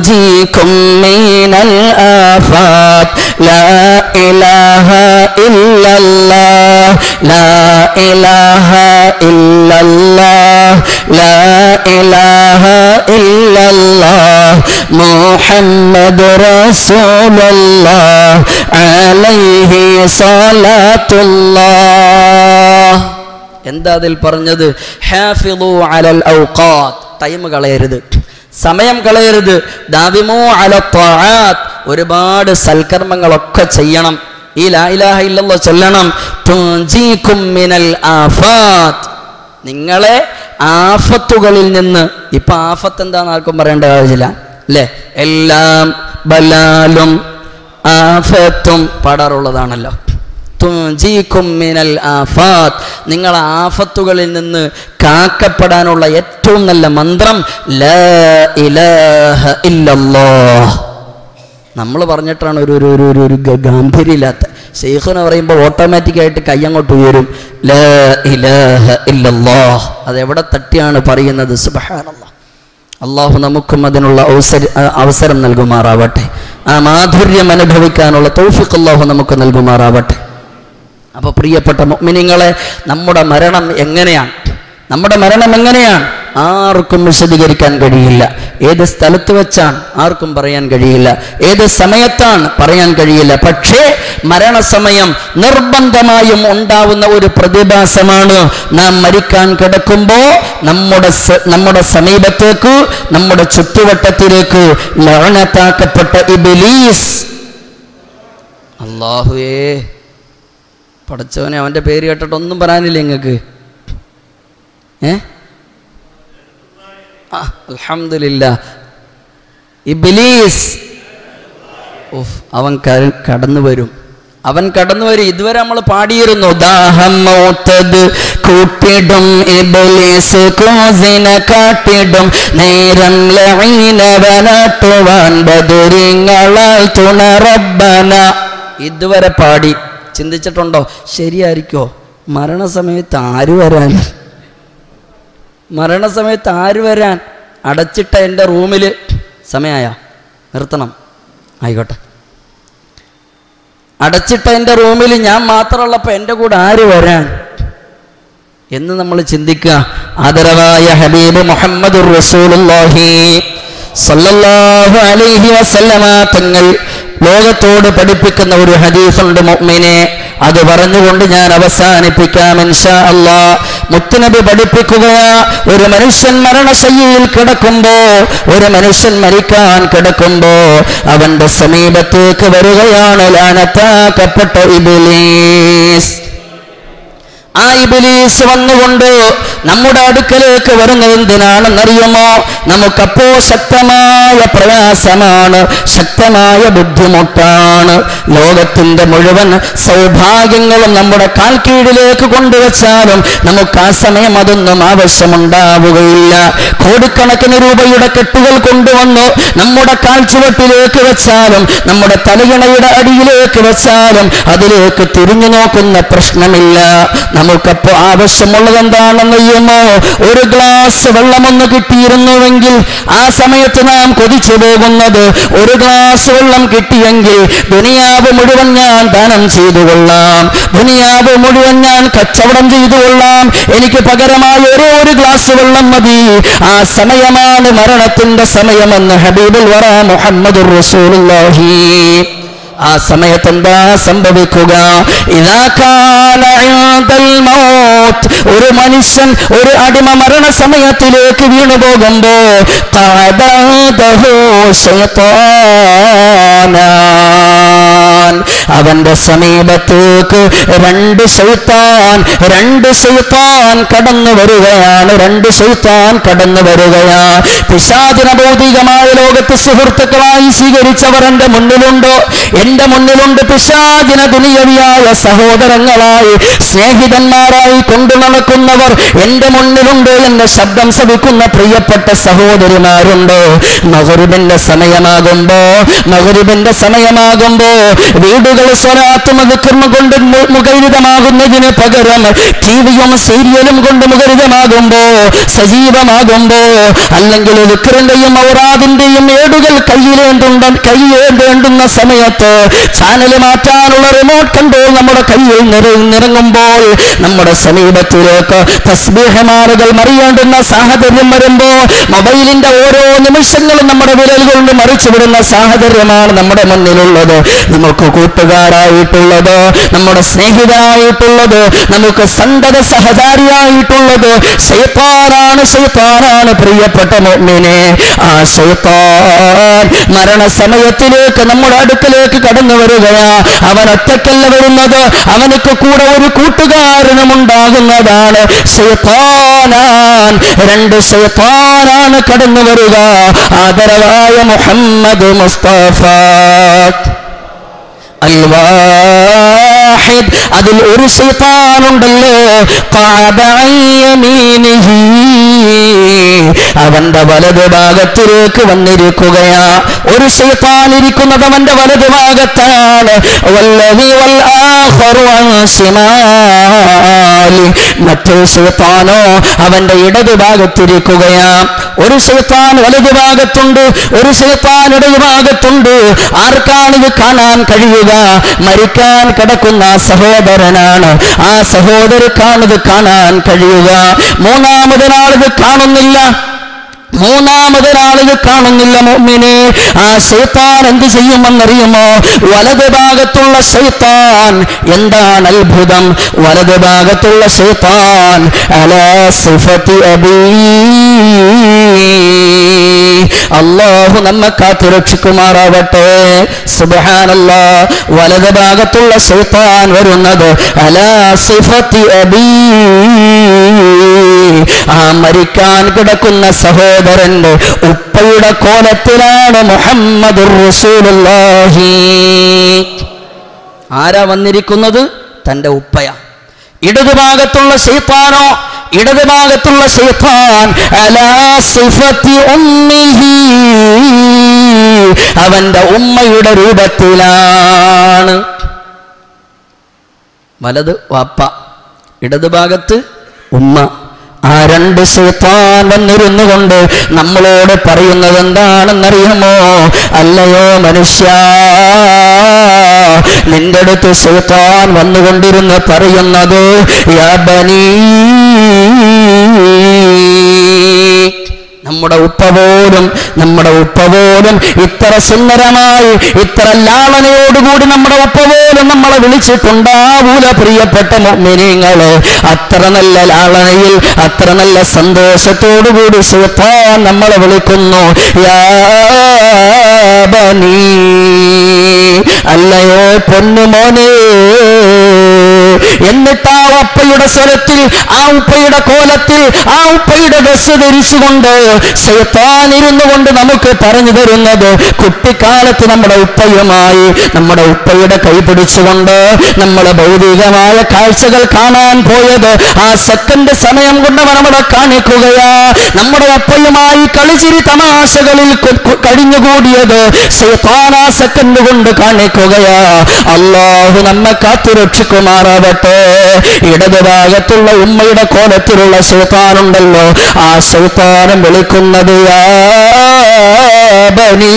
تنجيكم من الآفات لا إله إلا الله لا إله إلا الله لا إله إلا الله محمد رسول الله عليه صلاة الله എന്താ അതിൽ പറഞ്ഞത് ഹാഫിളു അലൽ ഔഖാത്ത് ടൈം കളയരുത് സമയം കളയരുത് ദാവിമോ അല ത്വആത്ത് ഒരുപാട് സൽക്കർമ്മങ്ങളൊക്കെ ചെയ്യണം ഈ ലാ ഇലാഹ ഇല്ലല്ലാഹ് ചൊല്ലണം തുൻജീകും മിനൽ ആഫാത്ത് നിങ്ങളെ ആഫത്തുകളിൽ നിന്ന് ഇപ്പൊ ആഫത്ത് എന്താന്ന് ആർക്കും പറയേണ്ട ആവശ്യമില്ല അല്ലേ എല്ലാം ബലാലും ആഫത്തും പാടാറുള്ളതാണല്ലോ തുൻജീകും മിനൽ ആഫാത്ത് നിങ്ങൾ ആഫത്തുകളിൽ നിന്ന് കാക്കപ്പെടാനുള്ള ഏറ്റവും നല്ല മന്ത്രം ലാ ഇലാഹ ഇല്ലല്ലാഹ് നമ്മൾ പറഞ്ഞിട്ടാണ് ഒരു ഒരു ഒരു ഒരു ഒരു ഗ- ഗാംഭീര്യമില്ലാത്ത ഷെയ്ഖ് എന്ന് പറയുമ്പോൾ ഓട്ടോമാറ്റിക്കായിട്ട് കൈയങ്ങോട്ട് ഉയരും ലാ ഇലാഹ ഇല്ലല്ലാഹ് അതെവിടെ തട്ടിയാണ് പറയുന്നത് സുബ്ഹാനല്ലാഹ് അള്ളാഹു നമുക്കും അതിനുള്ള അവസര അ- അവസരം നൽകുമാറാവട്ടെ ആ മാധുര്യം അനുഭവിക്കാനുള്ള തൗഫിഖ് അള്ളാഹു നമുക്ക് നൽകുമാറാവട്ടെ അപ്പോൾ പ്രിയപ്പെട്ട മുഅ്മിനീങ്ങളെ നമ്മുടെ മരണം എങ്ങനെയാണ് നമ്മുടെ മരണം എങ്ങനെയാണ് ആർക്കും വിശദീകരിക്കാൻ കഴിയില്ല ഏത് സ്ഥലത്ത് വെച്ചാണ് ആർക്കും പറയാൻ കഴിയില്ല ഏത് സമയത്താണ് പറയാൻ കഴിയില്ല പക്ഷേ മരണസമയം നിർബന്ധമായും ഉണ്ടാവുന്ന ഒരു പ്രതിഭാസമാണ് നാം മരിക്കാൻ കിടക്കുമ്പോൾ നമ്മുടെ സ- നമ്മുടെ സമീപത്തേക്ക് നമ്മുടെ ചുറ്റുവട്ടത്തിലേക്ക് ലവണത്താക്കപ്പെട്ട ഇബിലീസ് അള്ളാഹുവേ പടച്ചവനെ അവൻ്റെ പേര് കേട്ടിട്ട് ഒന്നും പറയാനില്ല നിങ്ങൾക്ക് ഏ ആ അൽഹംദുലില്ല ഇബിലീസ് ഉഫ് അവൻ ക- കടന്നു വരും അവൻ കടന്നു വരും ഇതുവരെ നമ്മൾ പാടിയിരുന്നു ദാഹം മൗത്തത് കൂട്ടിടും ഇബിലീസ് കോസിനെ കാട്ടിടും നേരം ലൈനവനാട്ടുവാൻ ബദുരിങ്ങളാൽ തുണറബന ഇതുവരെ പാടി ചിന്തിച്ചിട്ടുണ്ടോ ശരിയായിരിക്കോ മരണസമയത്ത് ആര് വരാൻ മരണസമയത്ത് ആര് വരാൻ അടച്ചിട്ട എൻ്റെ റൂമിൽ സമയമായ നിർത്തണം ആയിക്കോട്ടെ അടച്ചിട്ട എൻ്റെ റൂമിൽ ഞാൻ മാത്രമുള്ളപ്പോൾ എൻ്റെ കൂടെ ആര് വരാൻ എന്ന് നമ്മൾ ചിന്തിക്കുക ആദരവായ ഹബീബ് മുഹമ്മദ് റസൂലുള്ളാഹി സല്ലല്ലാഹു അലൈഹി വസല്ലമ തങ്ങൾ ലോകത്തോട് പഠിപ്പിക്കുന്ന ഒരു ഹദീസുണ്ട് മുഅ്മിനെ അത് പറഞ്ഞുകൊണ്ട് ഞാൻ അവസാനിപ്പിക്കാം ഇൻഷാ അല്ലാ മുത്തുനബി പഠിപ്പിക്കുകയാ ഒരു മനുഷ്യൻ മരണശയ്യയിൽ കിടക്കുമ്പോ ഒരു മനുഷ്യൻ മരിക്കാൻ കിടക്കുമ്പോ അവന്റെ സമീപത്തേക്ക് വരികയാണ് ലാനത്താക്കപ്പെട്ട ഇബിലീസ് ആ ഇബിലീസ് വന്നുകൊണ്ട് നമ്മുടെ അടുക്കലേക്ക് വരുന്നത് എന്തിനാണെന്നറിയുമോ നമുക്കപ്പോ ശക്തമായ പ്രയാസമാണ് ശക്തമായ ബുദ്ധിമുട്ടാണ് ലോകത്തിന്റെ മുഴുവൻ സൗഭാഗ്യങ്ങളും നമ്മുടെ കാൽ കീഴിലേക്ക് കൊണ്ടുവച്ചാലും നമുക്ക് ആ സമയം അതൊന്നും ആവശ്യമുണ്ടാവുകയില്ല കോടിക്കണക്കിന് രൂപയുടെ കെട്ടുകൾ കൊണ്ടുവന്നു നമ്മുടെ കാൽ ചുവട്ടിലേക്ക് വെച്ചാലും നമ്മുടെ തലയിണയുടെ അടിയിലേക്ക് വെച്ചാലും അതിലേക്ക് തിരിഞ്ഞു നോക്കുന്ന പ്രശ്നമില്ല നമുക്കപ്പോ ആവശ്യമുള്ളത് എന്താണെന്നറിയുമോ ഒരു ഗ്ലാസ് വെള്ളമൊന്ന് കിട്ടിയിരുന്നുവെങ്കിൽ ആ സമയത്ത് നാം കൊതിച്ചു പോകുന്നത് ഒരു ഗ്ലാസ് വെള്ളം കിട്ടിയെങ്കിൽ ദുനിയാവ് മുഴുവൻ ഞാൻ ദാനം ചെയ്തു കൊള്ളാം ദുനിയാവ് മുഴുവൻ ഞാൻ കച്ചവടം ചെയ്തു കൊള്ളാം എനിക്ക് പകരമായി ഒരേ ഒരു ഗ്ലാസ് വെള്ളം മതി ആ സമയമാണ് മരണത്തിന്റെ സമയമെന്ന് ഹബീബുൽ വറ മുഹമ്മദ് റസൂലുള്ളാഹി ആ സമയത്ത് എന്താ സംഭവിക്കുക ഇതാ കാല ഇൻദൽ മൗത്ത് ഒരു മനുഷ്യൻ ഒരു അടിമ മരണ സമയത്തിലേക്ക് വീണു പോകുമ്പോ ഖഅദഹു ശൈത്താനാൻ അവന്റെ സമീപത്തേക്ക് രണ്ട് ശൈത്താൻ രണ്ട് ശൈത്താൻ കടന്നു വരികയാണ് രണ്ട് ശൈത്താൻ കടന്നു വരികയാ പിശാചിന ഭൗതികമായ ലോകത്ത് സുഹൃത്തുക്കളായി സ്വീകരിച്ചവർ എന്റെ മുന്നിലുണ്ടോ എന്റെ മുന്നിലുണ്ട് പിശാചിന ദുനിയവിയായ സഹോദരങ്ങളായി സ്നേഹിതന്മാരായി കൊണ്ടു നടക്കുന്നവർ എന്റെ മുന്നിലുണ്ട് എന്നെ ശബ്ദം ശ്രവിക്കുന്ന പ്രിയപ്പെട്ട സഹോദരിമാരുണ്ട് മഹറിബിന്റെ സമയമാകുമ്പോ മഹറിബിന്റെ സമയമാകുമ്പോ വീടുകൾ സ്വരാത്ത് മതുക്കർമ്മ കൊണ്ട് മു- മുഖരിതമാകുന്നതിന് പകരം ടി വിയും സീരിയലും കൊണ്ട് മുഖരിതമാകുമ്പോ സജീവമാകുമ്പോ അല്ലെങ്കിൽ ദുഃഖറിന്റെയും ഔറാദിന്റെയും ഏടുകൾ കയ്യിലേന്തുണ്ട കയ്യിലേന്തേണ്ടുന്ന സമയത്ത് ചാനൽ മാറ്റാനുള്ള റിമോട്ട് കൺട്രോൾ നമ്മുടെ കയ്യിൽ നിറ- നിറങ്ങുമ്പോൾ നമ്മുടെ സമീപത്തിലേക്ക് തസ്ബീഹമാറുകൾ മറിയേണ്ടുന്ന സാഹചര്യം വരുമ്പോ മൊബൈലിന്റെ ഓരോ നിമിഷങ്ങളും നമ്മുടെ വിരൽ കൊണ്ട് മറിച്ചുവിടുന്ന സാഹചര്യമാണ് നമ്മുടെ മുന്നിലുള്ളത് നമുക്ക് കൂട്ടുകാരായിട്ടുള്ളത് നമ്മുടെ സ്നേഹിതരായിട്ടുള്ളത് നമുക്ക് സന്തത സഹചാരിയായിട്ടുള്ളത് ശൈത്താനാണ് ശൈത്താനാണ് പ്രിയപ്പെട്ട മോമിനെ ആ ശൈത്താൻ മരണസമയത്തിലേക്ക് നമ്മുടെ അടുക്കലേക്ക് കടന്നു വരികയാ അവൻ ഒറ്റക്കല്ല വരുന്നത് അവനക്ക് കൂടെ ഒരു കൂട്ടുകാരനും ഉണ്ടാകുന്നതാണ് ശൈത്താനാൻ രണ്ട് ശൈത്താനാണ് കടന്നു വരിക ആദരവായ മുഹമ്മദ് മുസ്തഫ الواحد അതിൽ ഒരു ശൈത്താനുണ്ടല്ലോ قعد عن يمينه അവന്റെ വലത് ഭാഗത്തിലേക്ക് വന്നിരിക്കുകയാ ഒരു ശൈത്താൻ ഇരിക്കുന്നത് അവന്റെ വലത് ഭാഗത്താണ് വല്ലതി വൽ ആഖറു അൻ ശിമാലി മറ്റേ ശൈത്താനോ അവന്റെ ഇടത് ഭാഗത്തിരിക്കുകയാ ഒരു ശൈത്താൻ വലത് ഭാഗത്തുണ്ട് ഒരു ശൈത്താൻ ഇടത് ഭാഗത്തുണ്ട് ആർക്കാണിത് കാണാൻ കഴിയുക മരിക്കാൻ കിടക്കുന്ന ആ സഹോദരനാണ് ആ സഹോദരക്കാണിത് കാണാൻ കഴിയുക മൂന്നാമതൊരാളിത് കാണുന്നില്ല മൂന്നാമതൊരാളിത് കാണുന്നില്ല മോമിനെ ആ ശൈത്താൻ എന്ത് ചെയ്യുമെന്നറിയുമോ വലത് ഭാഗത്തുള്ള ശൈത്താൻ എന്താണ് അത്ഭുതം വലത് ഭാഗത്തുള്ള ശൈത്താൻ അലാ സിഫത്തി അബീ അള്ളാഹു നമ്മെ കാത്തുരക്ഷിക്കുമാറാവട്ടെ സുബഹാനല്ലാ വലത് ഭാഗത്തുള്ള ശൈത്താൻ വരുന്നത് അലാ സിഫത്തി അബീ ആ മരിക്കാൻ കിടക്കുന്ന സഹോദരന്റെ ഉപ്പയുടെ കോലത്തിലാണ് മുഹമ്മദ് റസൂലുള്ളാഹി ആരാ വന്നിരിക്കുന്നത് തന്റെ ഉപ്പയ ഇടതുഭാഗത്തുള്ള ശൈത്താനോ ഇടതുഭാഗത്തുള്ള ശൈത്താൻ അലാ സിഫത്തി ഉമ്മിഹി അവന്റെ ഉമ്മയുടെ രൂപത്തിലാണ് വലത് വാപ്പ ഇടതുഭാഗത്ത് ഉമ്മ ആ രണ്ട് ശൈത്താൻ വന്നിരുന്നു കൊണ്ട് നമ്മളോട് പറയുന്നത് എന്താണെന്നറിയാമോ അല്ലയോ മനുഷ്യ നിന്റെ അടുത്ത് ശൈത്താൻ വന്നുകൊണ്ടിരുന്ന് പറയുന്നത് യാ ബനീ നമ്മുടെ ഉപ്പ പോലും നമ്മുടെ ഉപ്പ പോലും ഇത്ര സുന്ദരമായി ഇത്ര ലാളനയോടുകൂടി നമ്മുടെ ഉപ്പ പോലും നമ്മളെ വിളിച്ചിട്ടുണ്ടാവൂല പ്രിയപ്പെട്ട മിനിങ്ങള് അത്ര നല്ല ലാളനയിൽ അത്ര നല്ല സന്തോഷത്തോടുകൂടി ശൈത്താൻ നമ്മളെ വിളിക്കുന്നു യാ ബനീ അല്ലയോ പൊന്നുമോനേ എന്നിട്ട് ആ ഉപ്പയുടെ സ്വരത്തിൽ ആ ഉപ്പയുടെ കോലത്തിൽ ആ ഉപ്പയുടെ ഡ്രസ് ധരിച്ചുകൊണ്ട് ശൈത്താൻ ഇരുന്നു കൊണ്ട് നമുക്ക് പറഞ്ഞു തരുന്നത് കുട്ടിക്കാലത്ത് നമ്മുടെ ഉപ്പയുമായി നമ്മുടെ ഉപ്പയുടെ കൈ പിടിച്ചുകൊണ്ട് നമ്മളെ ഭൗതികമായ കാഴ്ചകൾ കാണാൻ പോയത് ആ സെക്കൻഡ് സമയം കൊണ്ട് നമ്മളെ കാണിക്കുകയാ നമ്മുടെ ഉപ്പയുമായി കളിച്ചിരി തമാശകളിൽ കൊ- കൊ- കഴിഞ്ഞുകൂടിയത് ശൈത്താൻ ആ സെക്കൻഡ് കൊണ്ട് കാണിക്കുകയാ അള്ളാഹു നമ്മെ കാത്തുരക്ഷിക്കുമാറാവട്ടെ ഇടത് ഭാഗത്തുള്ള ഉമ്മയുടെ കോലത്തിലുള്ള ശൈത്താനുണ്ടല്ലോ ആ ശൈത്താനം വിളിക്കുന്നത് യാ ബനീ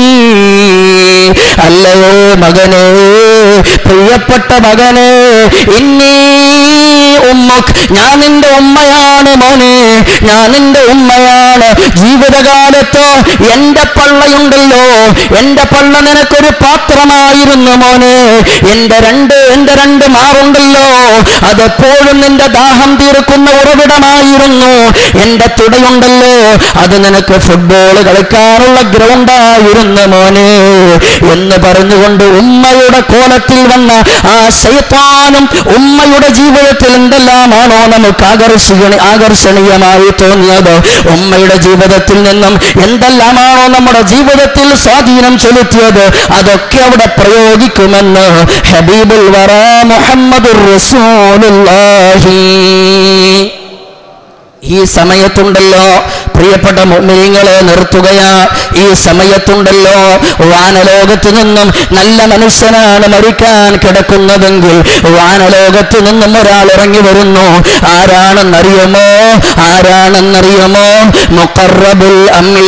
അല്ലയോ മകനെ പ്രിയപ്പെട്ട മകനെ ഇന്നീ ഉമ്മക്ക് ഞാൻ നിന്റെ ഉമ്മയാണ് മോനെ ഞാൻ നിന്റെ ഉമ്മയാണ് ജീവിതകാലത്ത് എന്റെ പള്ളയുണ്ടല്ലോ എന്റെ പള്ള നിനക്കൊരു പാത്രമായിരുന്നു മോനെ എന്റെ രണ്ട് എന്റെ രണ്ട് മാറുണ്ടല്ലോ അതെപ്പോഴും നിന്റെ ദാഹം തീർക്കുന്ന ഉറവിടമായിരുന്നു എന്റെ തുടയുണ്ടല്ലോ അത് നിനക്ക് ഫുട്ബോൾ കളിക്കാനുള്ള ഗ്രൗണ്ടായിരുന്നു മോനെ എന്ന് പറഞ്ഞുകൊണ്ട് ഉമ്മയുടെ കോലത്തിൽ വന്ന ആ ശൈത്താനും ഉമ്മയുടെ ജീവിതത്തിൽ എന്തെല്ലാമാണോ നമുക്ക് ആകർഷിക്കണ ആകർഷണീയമായി തോന്നിയത് ഉമ്മയുടെ ജീവിതത്തിൽ നിന്നും എന്തെല്ലാമാണോ നമ്മുടെ ജീവിതത്തിൽ സ്വാധീനം ചെലുത്തിയത് അതൊക്കെ അവിടെ പ്രയോഗിക്കുമെന്ന് ഹബീബുൽ വറ മുഹമ്മദ് റസൂലുള്ളാഹി ഈ സമയത്തുണ്ടല്ലോ പ്രിയപ്പെട്ട മുഅ്മിനീങ്ങളെ നിർത്തുകയാ ഈ സമയത്തുണ്ടല്ലോ വാനലോകത്ത് നിന്നും നല്ല മനുഷ്യനാണ് മരിക്കാൻ കിടക്കുന്നതെങ്കിൽ വാനലോകത്ത് നിന്നും ഒരാൾ ഇറങ്ങി വരുന്നു ആരാണെന്നറിയുമോ ആരാണെന്നറിയുമോ മുഖറബുൽ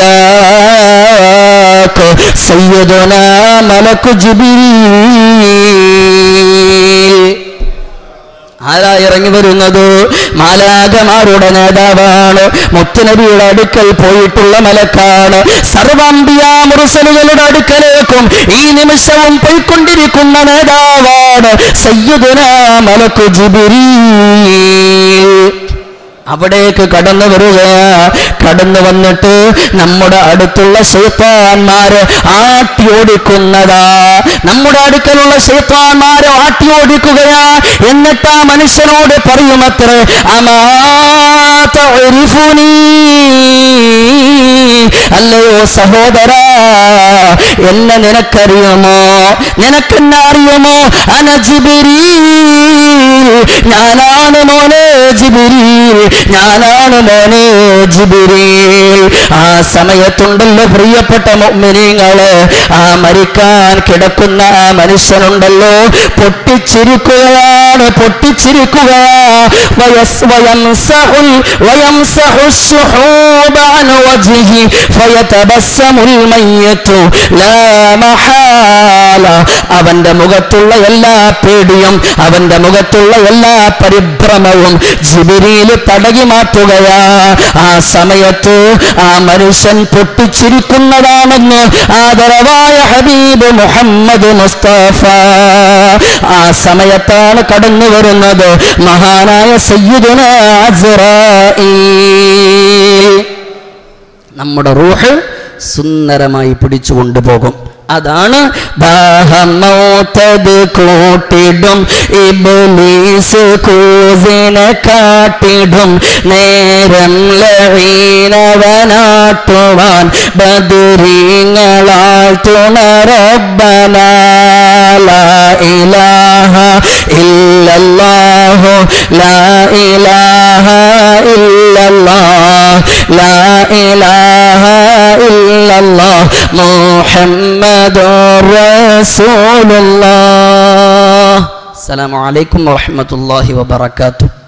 അംലാക്ക് സയ്യിദുന മലക്കു ജിബിരീൽ ആരാ ഇറങ്ങി വരുന്നത് മാലാകമാരുടെ നേതാവാണ് മുത്തുനബിയുടെ അടുക്കൽ പോയിട്ടുള്ള മലക്കാണ് സർവാമ്പിയ മുറുസലുകളുടെ അടുക്കലേക്കും ഈ നിമിഷവും പോയിക്കൊണ്ടിരിക്കുന്ന നേതാവാണ് സയ്യിദുന മലക്കു ജിബിരീൽ അവിടേക്ക് കടന്നു വരികയാ കടന്നു വന്നിട്ട് നമ്മുടെ അടുത്തുള്ള ശൈത്താന്മാര് ആട്ടി ഓടിക്കുന്നതാ നമ്മുടെ അടുക്കലുള്ള ശൈത്താന്മാരെ ആട്ടി ഓടിക്കുകയാ എന്നിട്ട് ആ മനുഷ്യനോട് പറയുമത്രേ അമാത്ത അല്ലയോ സഹോദര എന്നെ നിനക്കറിയുമോ നിനക്കെന്നെ അറിയുമോ അനജിബിരീ ഞാനാണ് മോനെ ജിബിരീൽ ഞാനാണ് മോനെ ജിബിരീൽ ആ സമയത്തുണ്ടല്ലോ പ്രിയപ്പെട്ട മുഅ്മിനീങ്ങള് ആ മരിക്കാൻ കിടക്കുന്ന ആ മനുഷ്യനുണ്ടല്ലോ പൊട്ടിച്ചിരിക്കുകയാണ് പൊട്ടിച്ചിരിക്കുകയാ വയസ് വയംസഹുൽ വയംസഹു الشحوب عن وجهه فيتبسم الميت لا محالة അവന്റെ മുഖത്തുള്ള എല്ലാ പേടിയും അവന്റെ മുഖത്തുള്ള എല്ലാ പരിഭ്രമവും ജിബിരിയിൽ തടകി മാറ്റുകയാ ആ സമയത്ത് ആ മനുഷ്യൻ പൊട്ടിച്ചിരിക്കുന്നതാണെന്ന് ആദരവായ ഹബീബ് മുഹമ്മദ് മുസ്തഫ ആ സമയത്താണ് കടന്നു വരുന്നത് മഹാനായ സയ്യിദുന അസ്റായീൽ നമ്മുടെ റൂഹ് സുന്ദരമായി പിടിച്ചു കൊണ്ടുപോകും അതാണ് ദാഹമോത്തത് കൂട്ടിടും ഇബ്ലീസ് കൂസിനെ കാട്ടിടും നേരം ലവീനവനാട്ടുവാൻ ബദരീങ്ങളാൽ തുണറബന ലാ ഇലാഹ ഇല്ലല്ലാഹു ലാ ഇലാഹ ഇല്ലല്ലാഹ് ലാ ഇലാഹ ഇല്ലല്ലാഹ് മുഹമ്മദുർ റസൂലുള്ളാഹ് അസ്സലാമു അലൈക്കും വറഹ്മത്തുള്ളാഹി വബറകാതുഹു